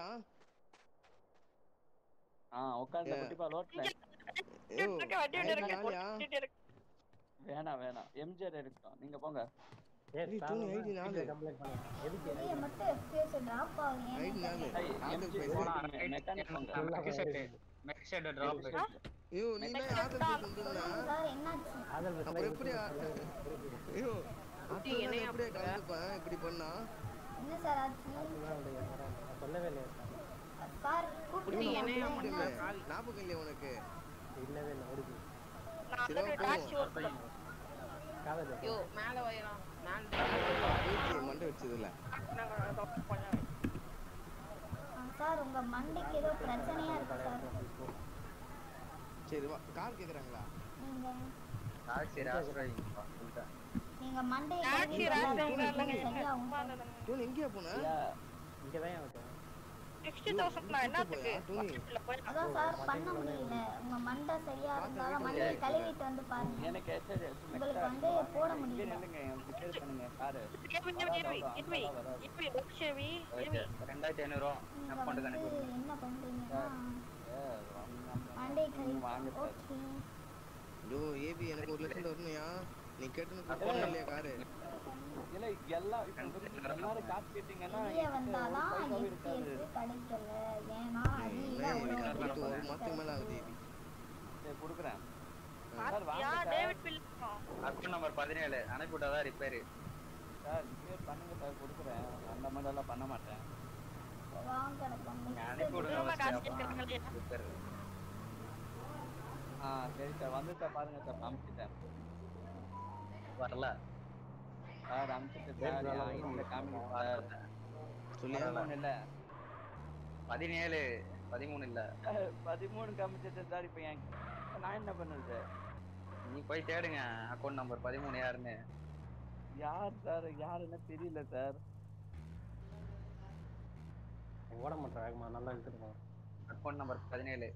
ஆ உட்காந்து ஏ. குட்டிப்பா லோட்ல ஐயோ வட்டி ஐடி இருக்கு நாலியா வேணாம் வேணாம் எம்ஜிஆர் எடுக்கட்டும் நீங்க போங்க ஏய் நீ தூணு ஐடி நாலு கம்ப்ளைண்ட் பண்ணு எதுக்கு வெளியே மட்டும் FPS டிராப் ஆகுது ஐடி நாலு ஐய், ஆதல் MG பேசு போனா மெக்கானிக் பண்ணுங்க மெக்ஷெட் டிராப் ஐயோ நீ தான் ஆதல் பேசு வந்துருந்தா சார் என்னாச்சு ஆதல் பஸ் அப்புறம் எப்படியா ஐயோ அப்புறம் நான் எப்படியா கலந்துப்பேன் இப்படி பண்ணா என்ன சார் ஆச்சு சொல்லவே இல்லையா சார் ஐயோ, கூப்பிட்டு நான் என்ன கூப்பிட்டேன்ல. ஆச்சு? ஞாபகம் இல்லையா உனக்கு இல்லவே இல்லை ஓடிக்கு நான் சரி, வந்து வா, டாக்ஸி போவோம். ஓட்டுறேன் காதல் ஐயோ மேல வயலாம் மேல வீட்டுல மண்டை வச்சதுல கொஞ்சம் ஆ, சார் உங்க மண்டைக்கு ஏதோ பிரச்சனையா இருக்கு சார் சரி வா கார் கேக்குறாங்களா நீங்க டாக்ஸி ராஸ் டிரைவிங் சொல்லிட்டேன் நீங்க மண்டையை டாக்ஸி கழுவி ராசி நல்லா தூங்கி போங்க, சரியாகும் டோனி எங்கேயா போன இங்கே தான் எனக்கு சிக்ஸ்டி தௌசண்ட் நான் என்னத்துக்கு டோனி அதான் சார் பண்ண முடியல உங்க மண்டை சரியா இருந்தாலும் மண்டையை கழுவிட்டு வந்து பாருங்க எனக்கு சரி உங்களுக்கு வந்து போட முடியல நில்லுங்க எனக்கு பேர் பண்ணுங்க காரு இருவி இருவி இருவி இருவி லட்சவி இருவி ரெண்டாயிரத்தி ஐநூறுவா நீங்க அக்கௌண்ட் வந்து கணக்கு என்ன பண்றீங்கன்னா மண்டையை கழுவி ஓகே ஐயோ ஏபி எனக்கு ஒரு லட்சம் வரணும்யா நீ கேட்டுன்னு கொடுப்பா இல்லையா காரு இல்ல எல்லாம் இப்ப வந்து எல்லாரும் காசு கேட்டீங்கன்னா வெளியே என்கிட்ட ஒரு வந்தாதான் பைசாவும் இருக்காது FPS கிடைக்கல ஏன்னா அடியில ஏய், அவ்வளோ எனக்கு கொடுத்து ஒரு மாசத்துக்கு மேல ஆகுது ஏபி சரி கொடுக்குறேன் சார் யா வாங்க sir David bill account number பதினேழு அனுப்பி விட்டாதான் ரிப்பேர் சார் ரிப்பேர் பண்ணுங்க சார் கொடுக்குறேன் அந்த மாதிரி எல்லாம் பண்ண மாட்டேன் வாங்க கிடக்கும் நீங்க அனுப்பி விடுங்க திரும்ப first, காசு அப்புறம் கேட்கறீங்களா? ரிப்பேர் ஆ சரி சார் வந்து சார் பாருங்க சார் அமுச்சிட்டேன் வரல சார் அமுச்சிட்டேன் சார் என் ஐடியில காமிங்க சார் சொல்லியா பதிமூணு இல்ல பதினேழு பதிமூணு இல்ல பதிமூணு காமிச்சிட்டேன் சார் இப்போ என் நான் என்ன பண்ணுறது நீ போய் தேடுங்க அக்கௌண்ட் நம்பர் பதிமூணு யாருன்னு யார் சார் யாருன்னு தெரியல சார் ஓட மாட்டேன் வேகமா நல்லா இழுத்துட்டு போங்க அக்கௌண்ட் நம்பர் பதினேழு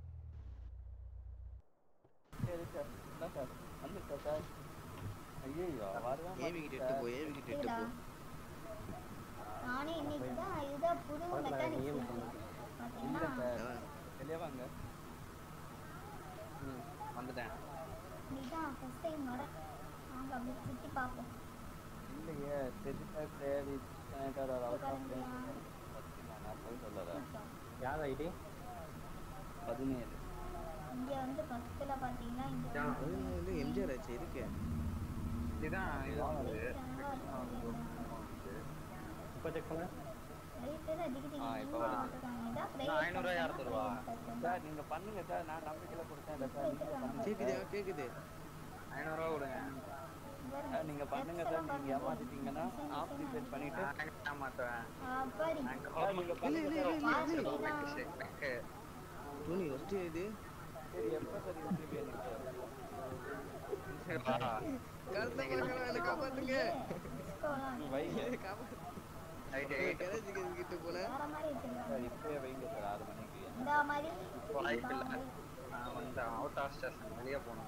சரி சார் என்ன சார் வந்துட்டேன் சார் ஐயோ வரவே ஏவி கிட்ட எடுத்து போ ஏவி கிட்ட எடுத்து போ நானே இன்னைக்கு தான் இதுதான் புது மெக்கானிக்ஸ் இல்ல பாத்தீங்கன்னா சார் வெளியே வாங்க ம் வந்துட்டேன் இதுதான் ஃபர்ஸ்ட் டைம் வர வாங்க அப்படியே சுத்தி பார்ப்போம் இல்லையே தெரிஞ்சா சரி எனக்கு ஒரு அவுட் ஆஃப் நான் போய் சொல்லல யார் ஐடி பதினேழு இங்க வந்து ஃபர்ஸ்ட்ல பாத்தீங்கன்னா இங்க அது வந்து எம்ஜிஆர் ஆச்சு இருக்கு இதுதான் இதுதான் அது. இப்போ செக் பண்ண நிறைய பேர் அடிக்கடி ஆ, இப்ப வருது. நான் ஐநூறுரூவா யார் தருவா சார் நீங்க பண்ணுங்க சார் நான் நம்பிக்கையில கொடுத்தேன் இல்ல சார் நீங்க பண்ணுங்க கேக்குதா கேக்குது ஐநூறுரூவா கொடுங்க சார் நீங்க பண்ணுங்க சார் நீங்க ஏமாத்திட்டீங்கன்னா ஆஃப் ரிப்பேர் பண்ணிட்டு நான் ஏமாத்துவேன் அப்பாடி நான் சார் நீங்க இல்ல பண்ணுங்க இல்ல சார் இல்ல இல்ல எனக்கு டோனி ஃபர்ஸ்ட் இது சரி எப்போ சார் யூடியூப் எனக்கு கருத்த பார்க்கலாம் என்ன காப்பாத்துங்க வைங்க காப்பாத்து ரைட்டு கேரேஜுக்கு கிட்ட போனேன் வேற மாதிரி வச்சிருக்காங்க சார் இப்பவே வைங்க சார் ஆறு மணிக்கு இந்த மாதிரி வாய்ப்பு இல்லை நான் வந்து அவுட் ஆஃப் ஸ்டேஷன் வெளியே போகணும்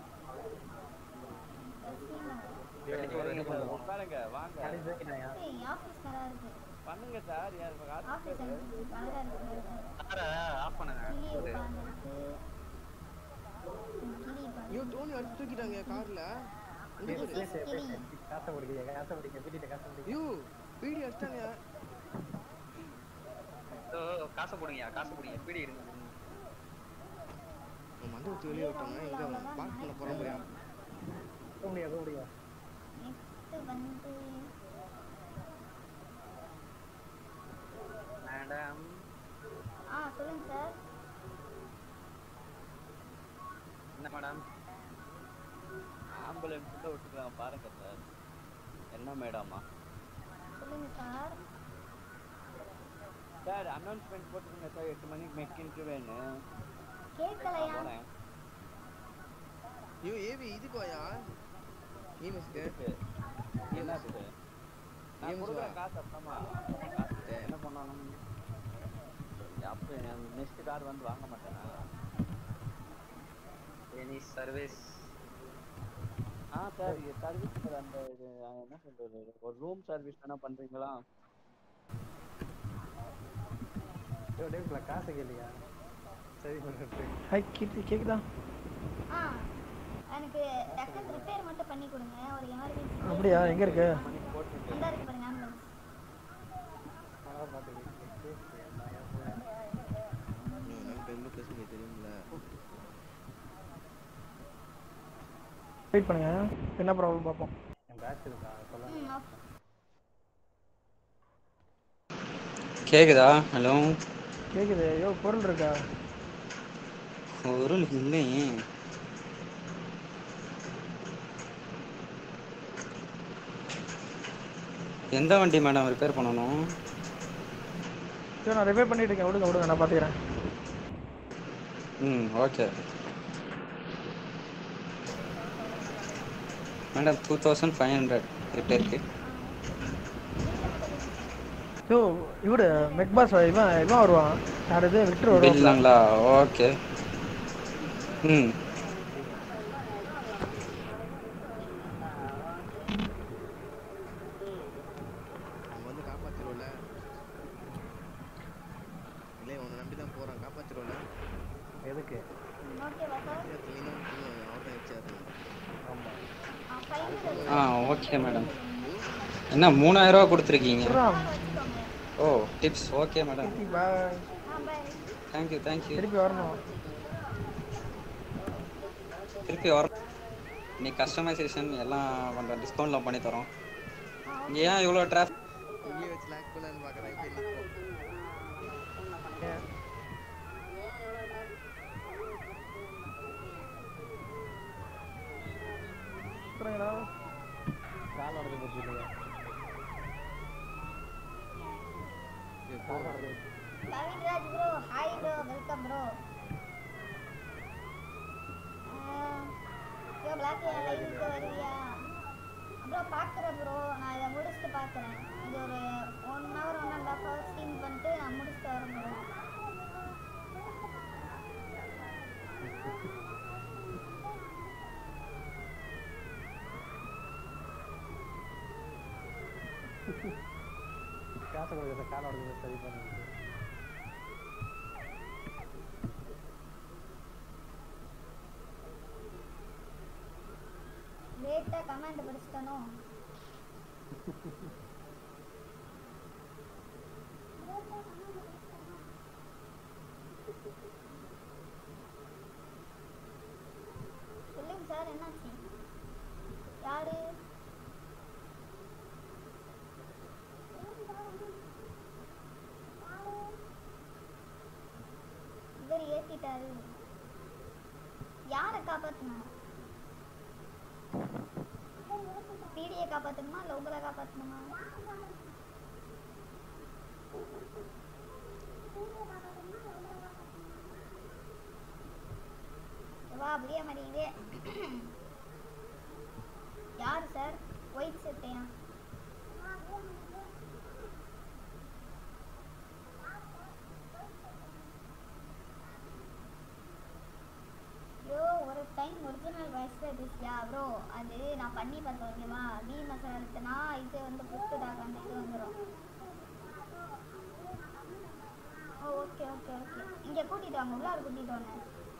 வெளியே வைங்க சார் உட்காருங்க வாங்க ஆபீஸ் நல்லா இருக்கு பண்ணுங்க சார் யார் காசு ஆபீஸ் எனக்கு அழகா இருக்கு காரை ஆஃப் பண்ணுங்க கிளி இது. உட்காந்துருக்கு கிளி ஐயோ டோனி அடிச்சு தூக்கிட்டாங்க கார்ல இங்க பாரு. கிளி காசை பிடிக்க காசை பிடிக்க வீட்டில் காசை பிடிக்க ஐயோ பீடி அடிச்சிட்டாங்க ஓ, காசை போடுங்க காசை போடுங்க பீடி இருங்க மண்டை ஊற்றி வெளியே விட்டாங்க எங்க பார்க் பண்ண போற முடியா போக முடியாது போக முடியாது நெக்ஸ்ட் வந்து மேடம் ஆ சொல்லுங்க சார் என்ன மேடம் ஆம்புலன்ஸ் விட்டுருக்காங்க பாருங்க சார் என்ன மேடமா சொல்லுங்க சார் சார் அனௌன்ஸ்மெண்ட் போட்டுருங்க சார் எட்டு மணிக்கு மெக் இன்டர்வியூன்னு கேட்கலையா போறேன் ஐயோ ஏவி இதுக்கு வாயா ஈமஸ்க்கு என்னது நான் EMS கொடுக்குற வா. காசு அப்புறமா காசு என்ன பண்ணணும் அப்போ நெக்ஸ்ட் கார் வந்து வாங்க மாட்டேனா எனி சர்வீஸ் ஆ சார் சர்வீஸ் அந்த இது அஹ், என்ன சொல்றது ஒரு ரூம் சர்வீஸ் வேணா பண்றீங்களா ஐயோ டேவிட்ல காசு கேளியா சரி பண்ணுறது ஹாய் கீர்த்தி கேக்குதா ஆ எனக்கு டக்குன்னு ரிப்பேர் மட்டும் பண்ணி கொடுங்க ஒரு எமர்ஜென்சி அப்படியா எங்க இருக்கு அந்த இருக்கு பாருங்க ஆம்புலன்ஸ் நீ நம்ம டைம்ல பேசுங்க தெரியும்ல வெயிட் பண்ணுங்க என்ன ப்ராப்ளம் பார்ப்போம் என் பேட்ச் இருக்கா சொல்லுங்க ம் ஓகே கேக்குதா ஹலோ கேக்குது ஐயோ பொருள் இருக்கா பொருள் இல்லையே எந்த வண்டி மேடம் ரிப்பேர் பண்ணணும் ஐயோ நான் ரிப்பேர் பண்ணிட்டு இருக்கேன் விடுங்க விடுங்க நான் பாத்துக்கிறேன் ம் okay madam two thousand five hundred ரிப்பேருக்கு ஐயோ இவடு மெக்பாஸ் இவன் இவன் வருவான் யார் இது விக்டர் வருவான் பில்லுங்களா ஓகே ம் நம்ம வந்து காப்பாத்திருவோம்ல இல்லை உன்னை நம்பி தான் போறான் காப்பாத்திருவோம்ல எதுக்கு ஓகேவா சார் நீ தான் அவர் தான் வச்சாரு ஆமாம் ஆ ஃபைனல் ஆ ஓகே மேடம் என்ன மூணாயிரம் ரூபா கொடுத்துருக்கீங்க ஓ டிப்ஸ் ஓகே மேடம் பாய் ஆ பாய் தேங்க்யூ தேங்க்யூ திருப்பி வரணும் திருப்பி வர நீ கஸ்டமைசேஷன் எல்லாம் பண்ணுறோம் டிஸ்கவுண்ட்லாம் பண்ணி தரோம் இங்கே ஏன் இவ்வளோ டிராஃபிக் இங்கே வச்சு லாக் பண்ணலான்னு பார்க்குறேன் இப்போ நிற்போம் அப்புறம்டா கால் உடஞ்சு போச்சு இல்லையா கால் உடஞ்சு Kavinraj bro hi bro welcome bro bro பிளாக் லைவுக்கு வருவியா ப்ரோ பார்க்குறேன் ப்ரோ நான் இதை முடிச்சுட்டு பார்க்குறேன் இது ஒரு one hour one and half hour stream பண்ணிட்டு நான் முடிச்சுட்டு வரேன் ப்ரோ காசு கொடுக்குற கால் உடஞ்சு சரி பண்ணுங்க லேட்டாக கமெண்ட் படிச்சிட்டனோ சொல்லுங்க சார் என்னாச்சு யாரு இவர் ஏத்திட்டாரு யாரை காப்பாத்துனா பீடியை காப்பாத்தணுமா இல்லை உங்களை காப்பாத்தணுமா வா அப்படியே மாட்டேங்குதே யார் சார் ஒயிட் சட்டையா ப்ரோ ஒரு டைம் ஒரிஜினல் வாய்ஸில் பேசியா ப்ரோ அது நான் பண்ணி பார்த்தேன் ஓகேவா பி மசாலா எடுத்தனா இது வந்து புஷ்டு டாக் அந்த இது வந்துடும் ஓ ஓகே ஓகே ஓகே இங்கே கூட்டிகிட்டு வாங்க உள்ளார கூட்டிகிட்டு வாங்க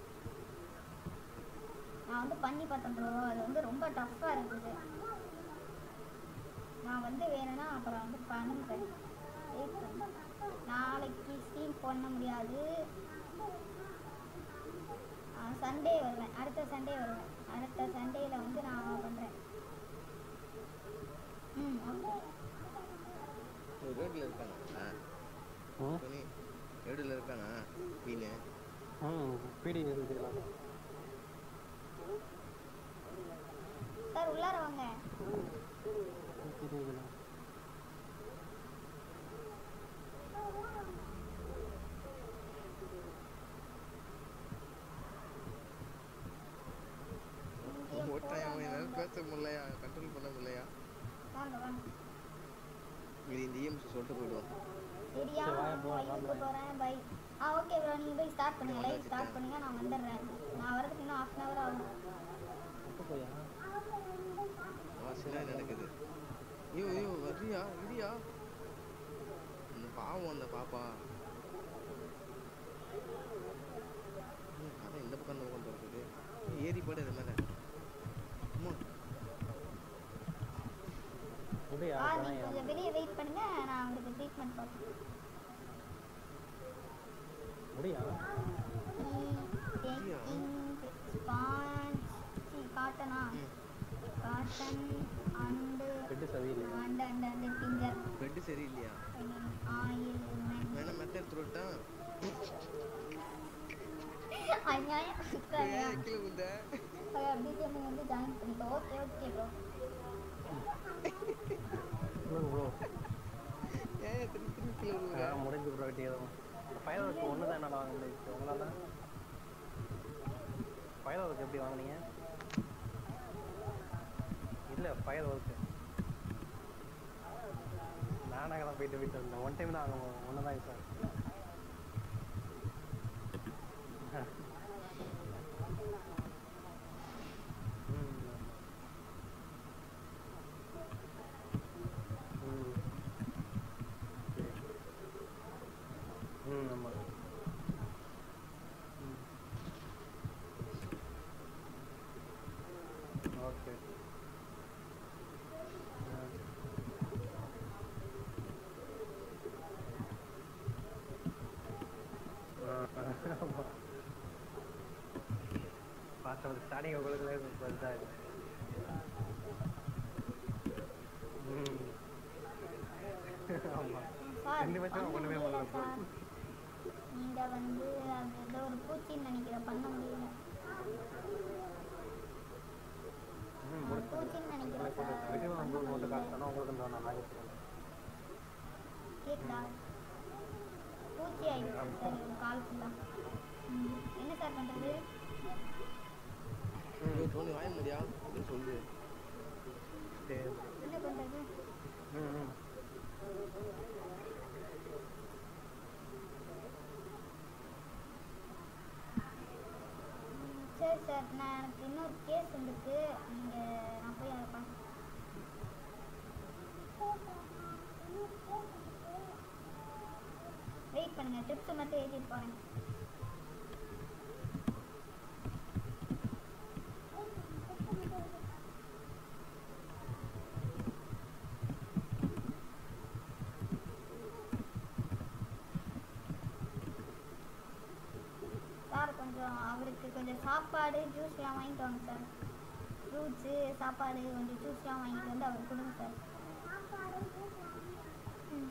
நான் வந்து பண்ணி பார்த்தேன் ப்ரோ அது வந்து ரொம்ப டஃப்பாக இருக்குது நான் வந்து வேணும்னா அப்புறம் வந்து பண்ணுறேன் வெயிட் பண்ணு நாளைக்கு ஸ்டீம் பண்ண முடியாது சண்டே வருவேன் அடுத்த சண்டே வருவேன் அடுத்த சண்டேல வந்து நான் பண்ணுறேன் ம் ஓகே ரோட்ல இருக்கானா துணி ரோட்ல இருக்கானா மீன் ம் பீடி இருக்குலாம் சார் உள்ளார வாங்க போகுதுண்ணா ஓட்டாயா அவன் என்னால பேச முடியலையா கண்ட்ரோல் பண்ண முடியலையா வாங்க வாங்க இது இந்த இஎம்சி சொல்லிட்டு போயிடுவோம் சரியா வயலுக்கு போறேன் பை ஆ ஓகே ப்ரோ நீங்க போய் ஸ்டார்ட் பண்ணுங்க லைவ் ஸ்டார்ட் பண்ணுங்க நான் வந்துடுறேன் நான் வரதுக்கு இன்னும் ஹாஃப் அன் ஹவர் ஆகும் வாசனா நடக்குது ஐயோ ஐயோ வர்றியா இடியா இந்த பாவம் அந்த பாப்பா ம், கதை இந்த பக்கம் இந்த பக்கம் இருக்குது ஏறி போடு இது மேல அம்மா முடியா ஆ நீங்க கொஞ்சம் வெளியே வெயிட் பண்ணுங்க நான் உங்களுக்கு ட்ரீட்மெண்ட் பார்ப்பேன் முடியா ஸ்பாஞ்ச் காட்டனா காட்டன் அண்டு பெட்டு சரியில்லை and and and finger bed சரியில்லையா ஆயில் வேணா மெத்த எடுத்துட்டா அநியாயம் சுத்தாயா கீழே விழுந்த பிஜிஎம் வந்து ஜாயின் பண்ணிக்கோ ஓகே ஓகே ப்ரோ ப்ரோ ஏன் திருப்பி திருப்பி கீழே விழுவுற முடிஞ்சு ப்ரோ வெட்டியதும் ஃபயர் ஒர்க் ஒன்று தான் என்னால் வாங்க முடியுது உங்களால் ஃபயர் ஒர்க் எப்படி வாங்குனீங்க இல்லை ஃபயர் ஒர்க்கு நானாக தான் போயிட்டு போயிட்டு வந்தேன் ஒன் டைம் தான் வாங்க ஒன்று தான் சார் ம் ஆமாம் ஓகே பார்த்தது ஸ்டார்டிங் உங்களுக்கு இதாக இருக்கு ம் ஆமாம் சார் ரெண்டு பட்சம் ஒன்றுமே பண்ணல bro. நீங்க வந்து அது ஏதோ ஒரு பூச்சின்னு நினைக்கிறேன் பண்ண முடியல ம் முடிச்சு பூச்சின்னு நினைக்கிறேன் சார் வெட்டிவா உங்களுக்கு மட்டும் காசு தானே உங்களுக்கு இந்த நான் மேனேஜ் பண்ணுறேன் கேக்குதா பூச்சி ஆயிடுச்சு சார் ஒரு கால் ஃபுல்லா என்ன சார் பண்றது ஐயோ தோனி வாய முடியா அப்படின்னு சொல்லு சரி என்ன பண்றது ம் ம் ம், சரி சார் நான் எனக்கு இன்னொரு கேஸ் வந்துருக்கு நீங்க நான் போய் அதை பார்க்க வெயிட் பண்ணுங்க ட்ரிப்ஸ் மட்டும் ஏற்றிட்டு போறேன் சார் கொஞ்சம் அவருக்கு கொஞ்சம் சாப்பாடு ஜூஸ்லாம் வாங்கிட்டு வாங்க சார் ஃப்ரூட்ஸு சாப்பாடு கொஞ்சம் ஜூஸ்லாம் வாங்கிட்டு வந்து அவருக்கு கொடுங்க சார் ம்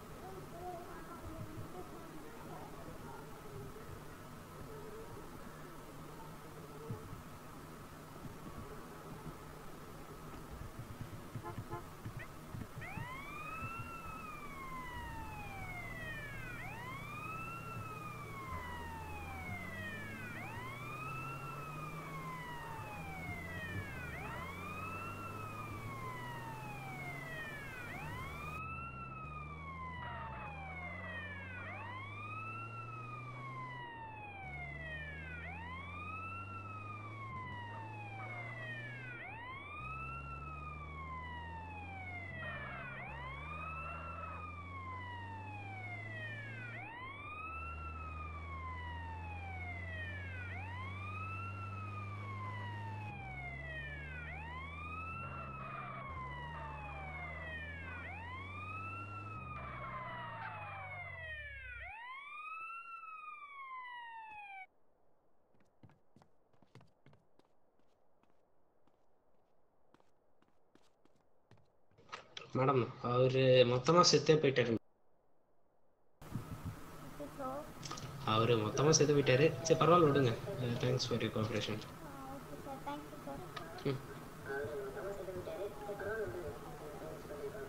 மேடம் அவரு மொத்தமா செத்தே போயிட்டாரு அச்சோ அவரு மொத்தமா செத்து போயிட்டாரு சரி பரவாயில்ல விடுங்க thanks for your cooperation okay sir thank you sir ம்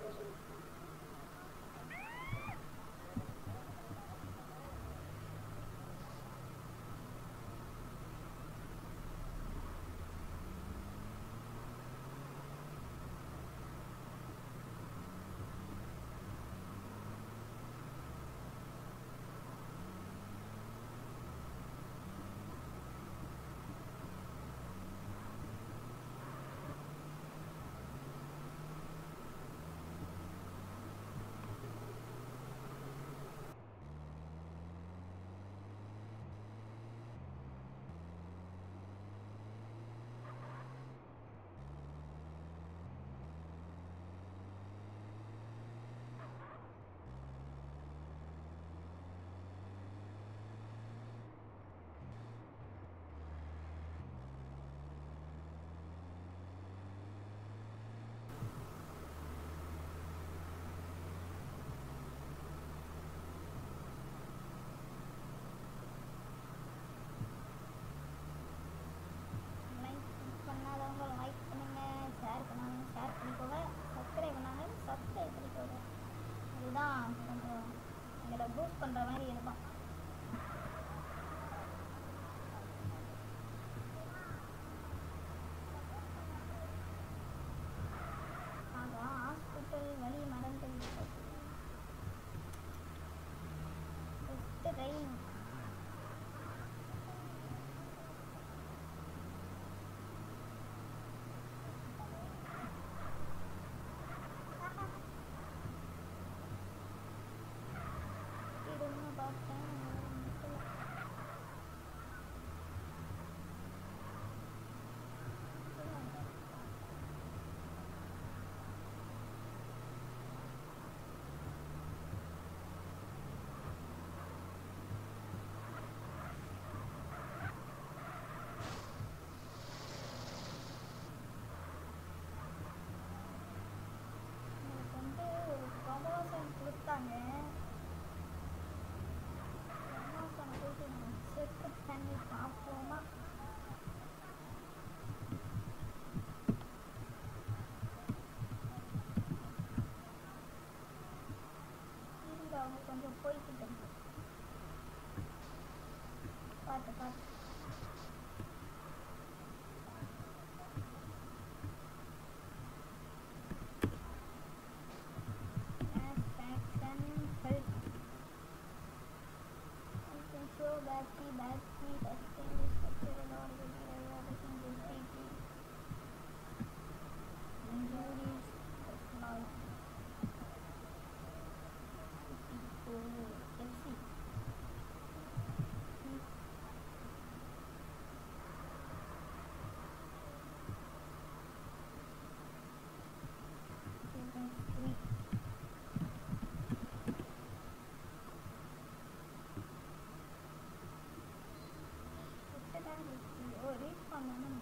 ஓ ரீச் பண்ணணும்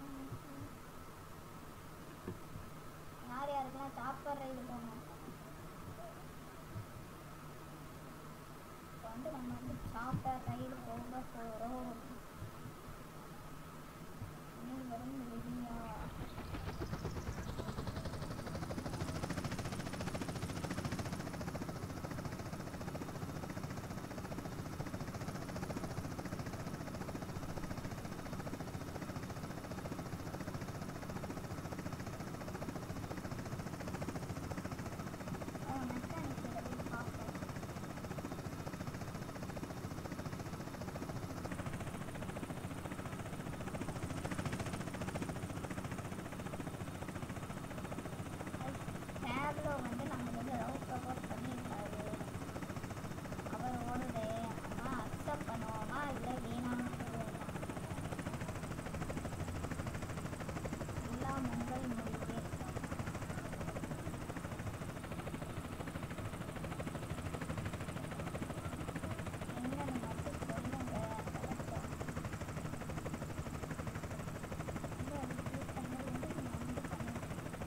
யார் யாருக்கெல்லாம் சாப்பாடு ரைடு போகணும் இப்போ வந்து நம்ம வந்து சாப்பாடு ரைடு போக போகிறோம் நீங்களும் ரெடியா டேப்ல வந்து நம்ம வந்து லவ் ப்ரப்போஸ் பண்ணியிருக்காரு அவர் ஓடுதே ஆனால் அக்செப்ட் பண்ணுவோமா இல்லை வேணாம்னு சொல்லுவோமா எல்லாம் உங்கள் முடிவே என்னன்னு மட்டும் சொல்லுங்க கரெக்டாக இல்லை அது யூஸ் பண்ணது வந்து நீங்கள் வந்து பண்ணுங்க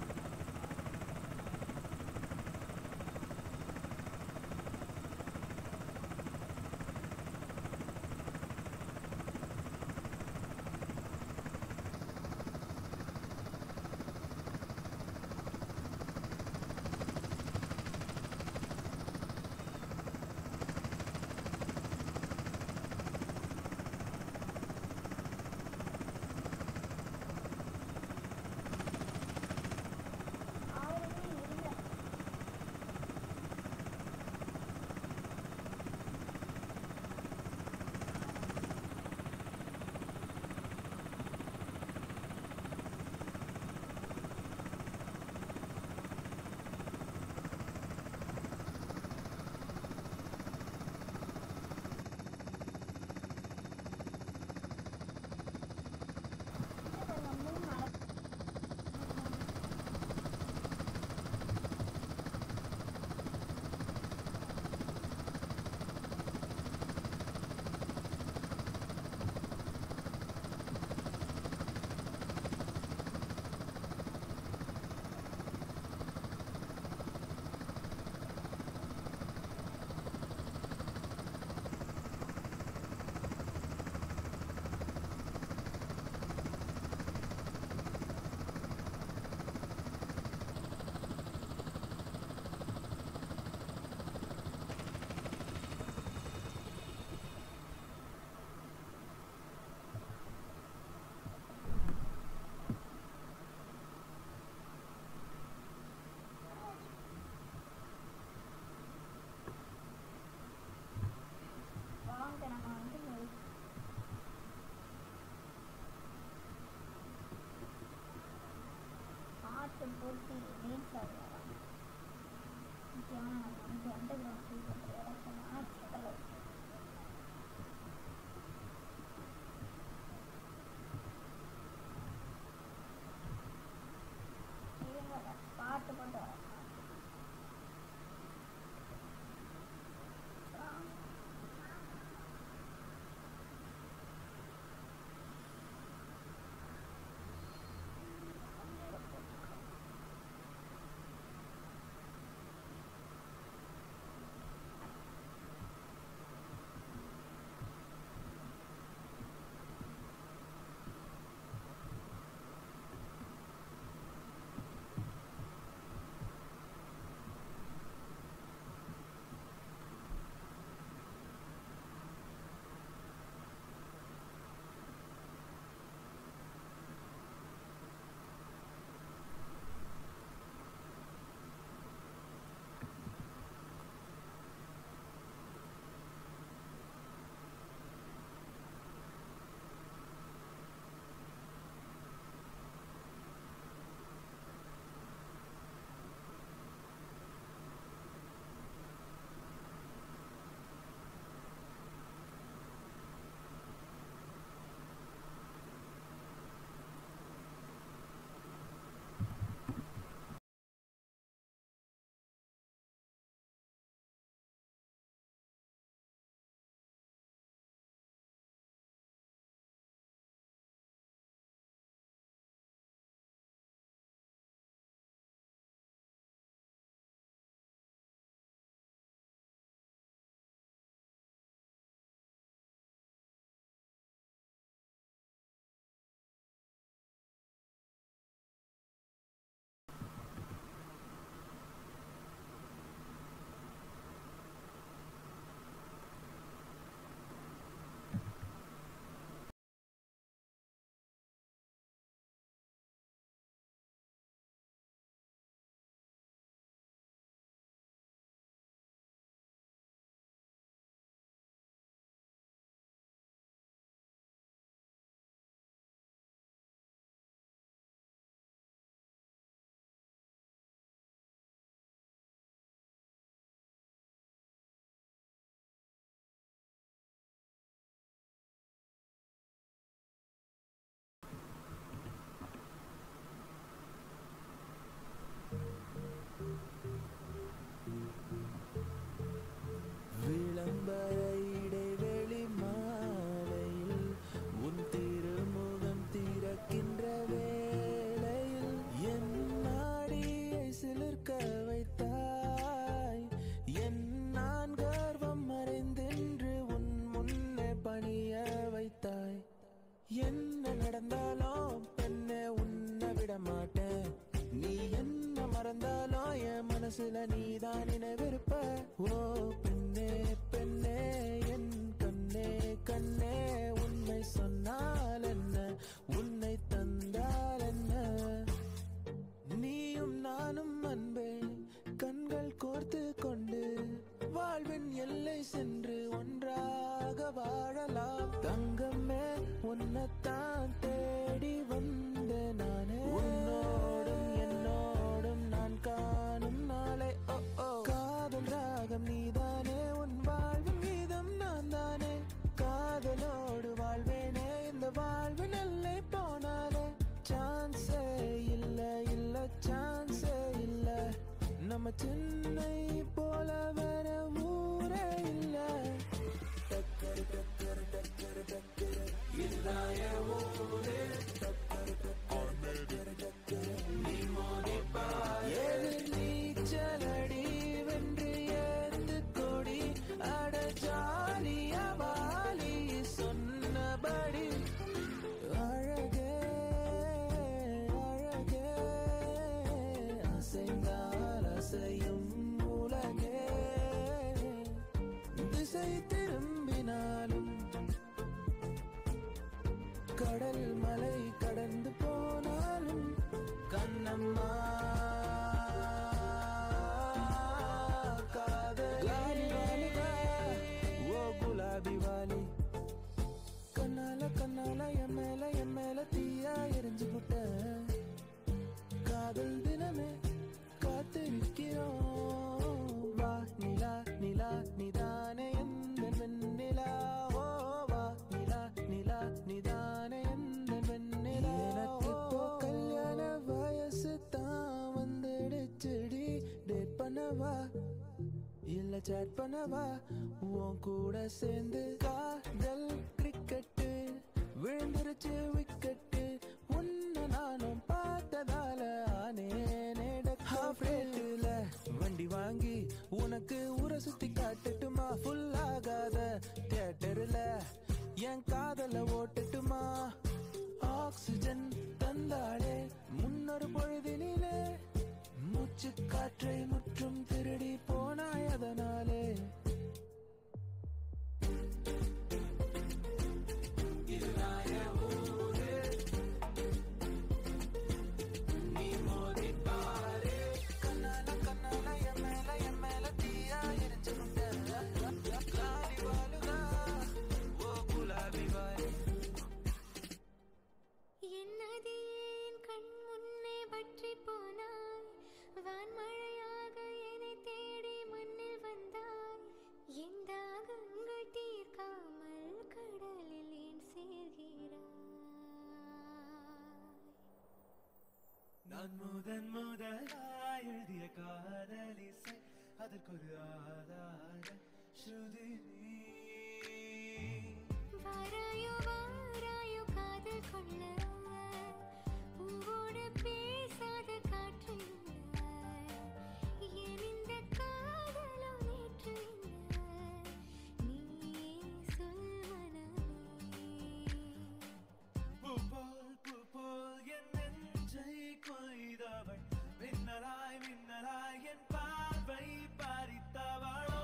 வாங்க நம்ம வந்து பாட்டு போட்டு ரீல்ஸ் ஆகலாம் முக்கியமாக நம்ம வந்து அண்டர் கிரவுண்ட் ஃபீல் பண்ணுற இடத்துல செட்டல் இருங்க பாட்டு போட்டு வரேன் மனசுல நீதான் நினைவிருப்ப ஓ பெண்ணே பெண்ணே என் கண்ணே கண்ணே உண்மை சொன்னால் என்ன உன்னை தந்தால் என்ன நீயும் நானும் அன்பே கண்கள் கோர்த்து கொண்டு வாழ்வின் எல்லை சென்று ஒன்றாக வாழலாம் தங்கமே உன்னைத்தான் தேடி வந்த நானே உன்னோடும் என்னோடும் நான் காணும் நாளை ஓ ஓ காதல் ராகம் நீதானே உன் வாழ்வின் கீதம் நான் தானே காதலோடு வாழ்வேனே இந்த வாழ்வின் எல்லை போனாலே சான்ஸே இல்ல இல்ல சான்ஸே இல்ல நம்ம சென்னை போல வேற ஊரே இல்ல டக்கரு டக்கரு டக்கரு டக்கரு இதுதான் என் ஊரு டக்கரு டக்கரு டக்கரு டக்கரு நீ மோதிப்பா எதிர் நீச்சலடி வென்று ஏந்து கொடி அட ஜாலியா வாலி சொன்னபடி அழகே அழகே அசைந்தால் அசையும் உலகே திசை திரும்பினாலும் கடல் மலை கடந்து போனாலும் கண்ணம்மா காதலி ஓ குலாபி வாலி கண்ணால கண்ணால என் மேல என் மேல தீயா எரிஞ்சு விட்ட காதல் தினமே காத்திருக்கிறோம் வா நிலா நிலா நிதானே எந்த வெண்ணிலா ஓ வா நிலா நிலா நிதானே எந்த வெண்ணிலா எனக்கு இப்போ கல்யாண வயசு தான் வந்துடுச்சுடி டேட் பண்ணவா இல்ல சேட் பண்ணவா உன் கூட சேர்ந்து காதல் கிரிக்கெட்டு விழுந்துருச்சு விக்கெட்டு உன்னை நானும் பார்த்ததால ஆனேனே ஹாஃப் ரேட்டுல வண்டி வாங்கி உனக்கு ஊரை சுத்தி காட்டட்டுமா ஃபுல் ஆகாத தியேட்டர்ல என் காதல ஓட்டட்டுமா ஆக்சிஜன் தந்தாளே முன்னொரு பொழுதினிலே மூச்சு காற்றை முற்றும் திருடி போனாய் அதனாலே இதுதான் என் ஊரு. நீ மோதிப் பாரு. கண்ணால கண்ணால என் மேல என் மேல தீயா எரிஞ்சு விட்ட. காரி வாலுதா, ஓ குலாபி வாலி. என்னது என் கண் முன்னே பற்றி போனாய் வான்மழையாக என்னை தேடி மண்ணில் வந்தாய் என் தாகங்கள் தீர்க்காமல் கடலில் ஏன் சேர்கிறாய் நான் முதன் முதலாய் எழுதிய காதலிசை அதற்கொரு ஆதார ஸ்ருதி நீ. வாராயோ வாராயோ காதல் கொள்ள பூவோடு பேசாத காற்று இல்ல. ஏன் இந்த காதலோ நேற்று இல்ல. நீயே சொல் மனமே பூ போல் பூ போல் என் நெஞ்சை கொய்தவள் மின்னலாய் மின்னலாய் என் பார்வை பறித்தவளோ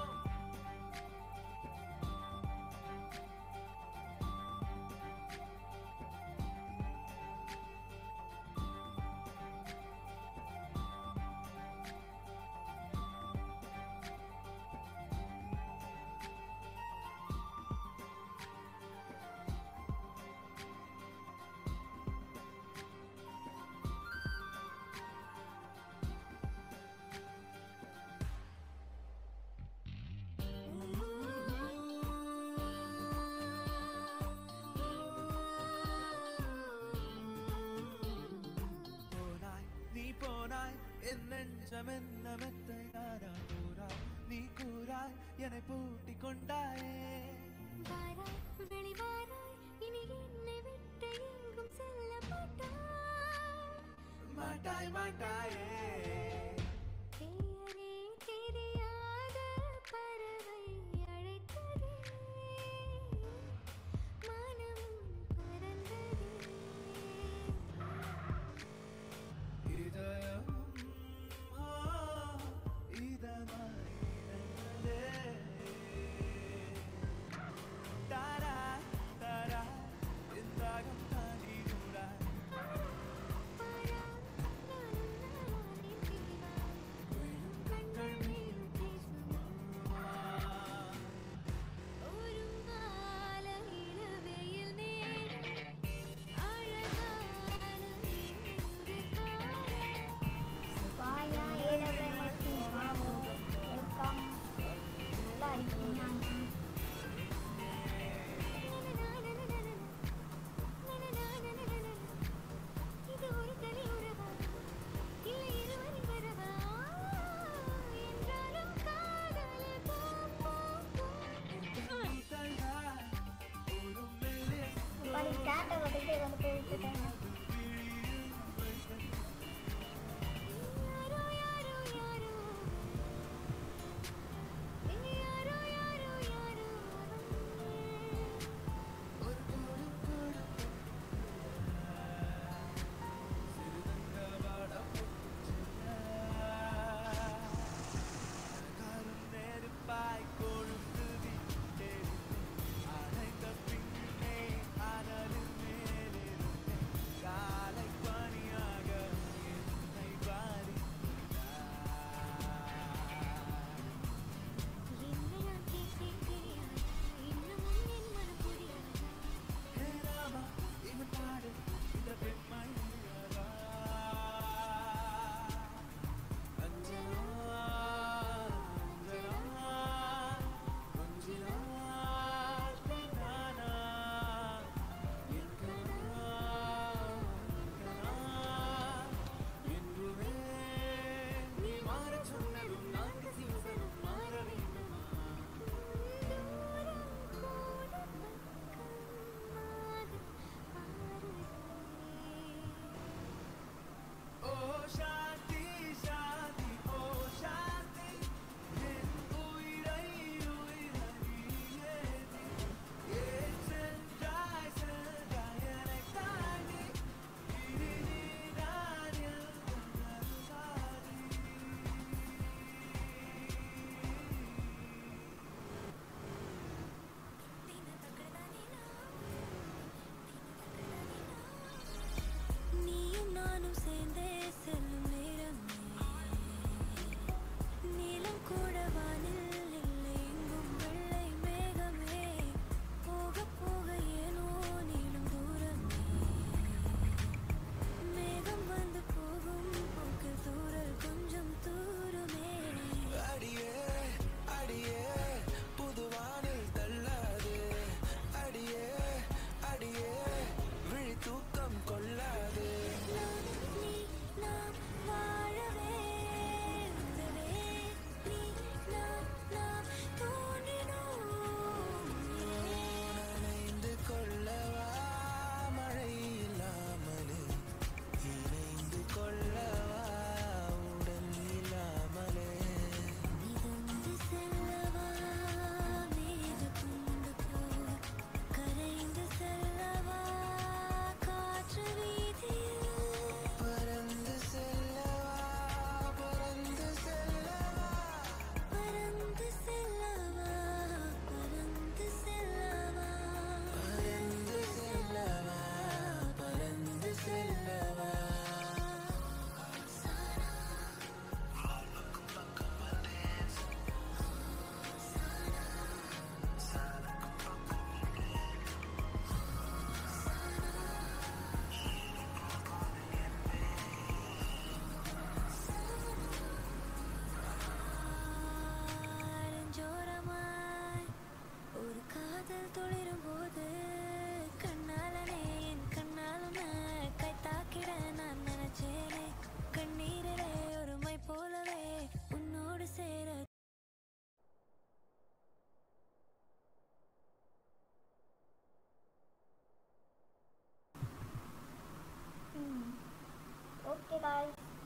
போனாய் நீ போனாய் என் நெஞ்சம் என்ன மெத்தையாரா கூறாய் நீ கூறாய் என்னை பூட்டி கொண்டாயே வாராய் வெளிவாராய் இனி என்னை விட்டு எங்கும் செல்ல மாட்டாய் மாட்டாய் மாட்டாயே பெயரே தெரியாத பறவை அழைத்ததே மனமும் பறந்ததே இதயம் ஆ,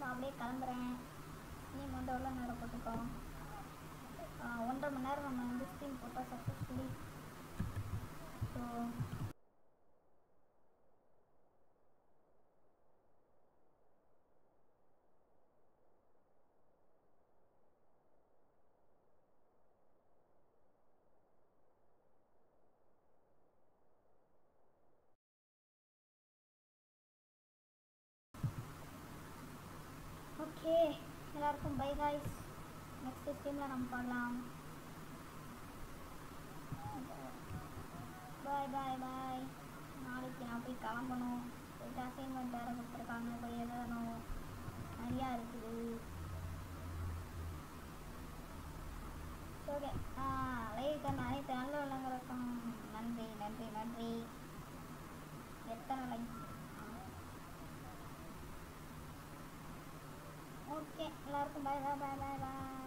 அப்படியே கிளம்புறேன் ஸ்ட்ரீம் வந்து எவ்வளோ நேரம் போட்டுக்கோம் ஒன்றரை மணி நேரம் நம்ம வந்து ஸ்ட்ரீம் போட்டோம் சக்ஸஸ்ஃபுல்லி ஸோ ஓகே எல்லாருக்கும் பை காய்ஸ் நெக்ஸ்ட் ஸ்ட்ரீமில் நம்ம பார்க்கலாம் பாய் பாய் பாய் நாளைக்கு நான் போய் கிளம்பணும் போயிட்டு அசைன்மெண்ட் வேறு கொடுத்துருக்காங்க போய் எழுதணும் நிறையா இருக்குது ஓகே லைவ் கண்ண அனைத்து நல்ல உள்ளங்களுக்கும் நன்றி நன்றி நன்றி எத்தனை லைக் ஓகே எல்லாருக்கும் பாய் பாய் பாய் பாய் பாய்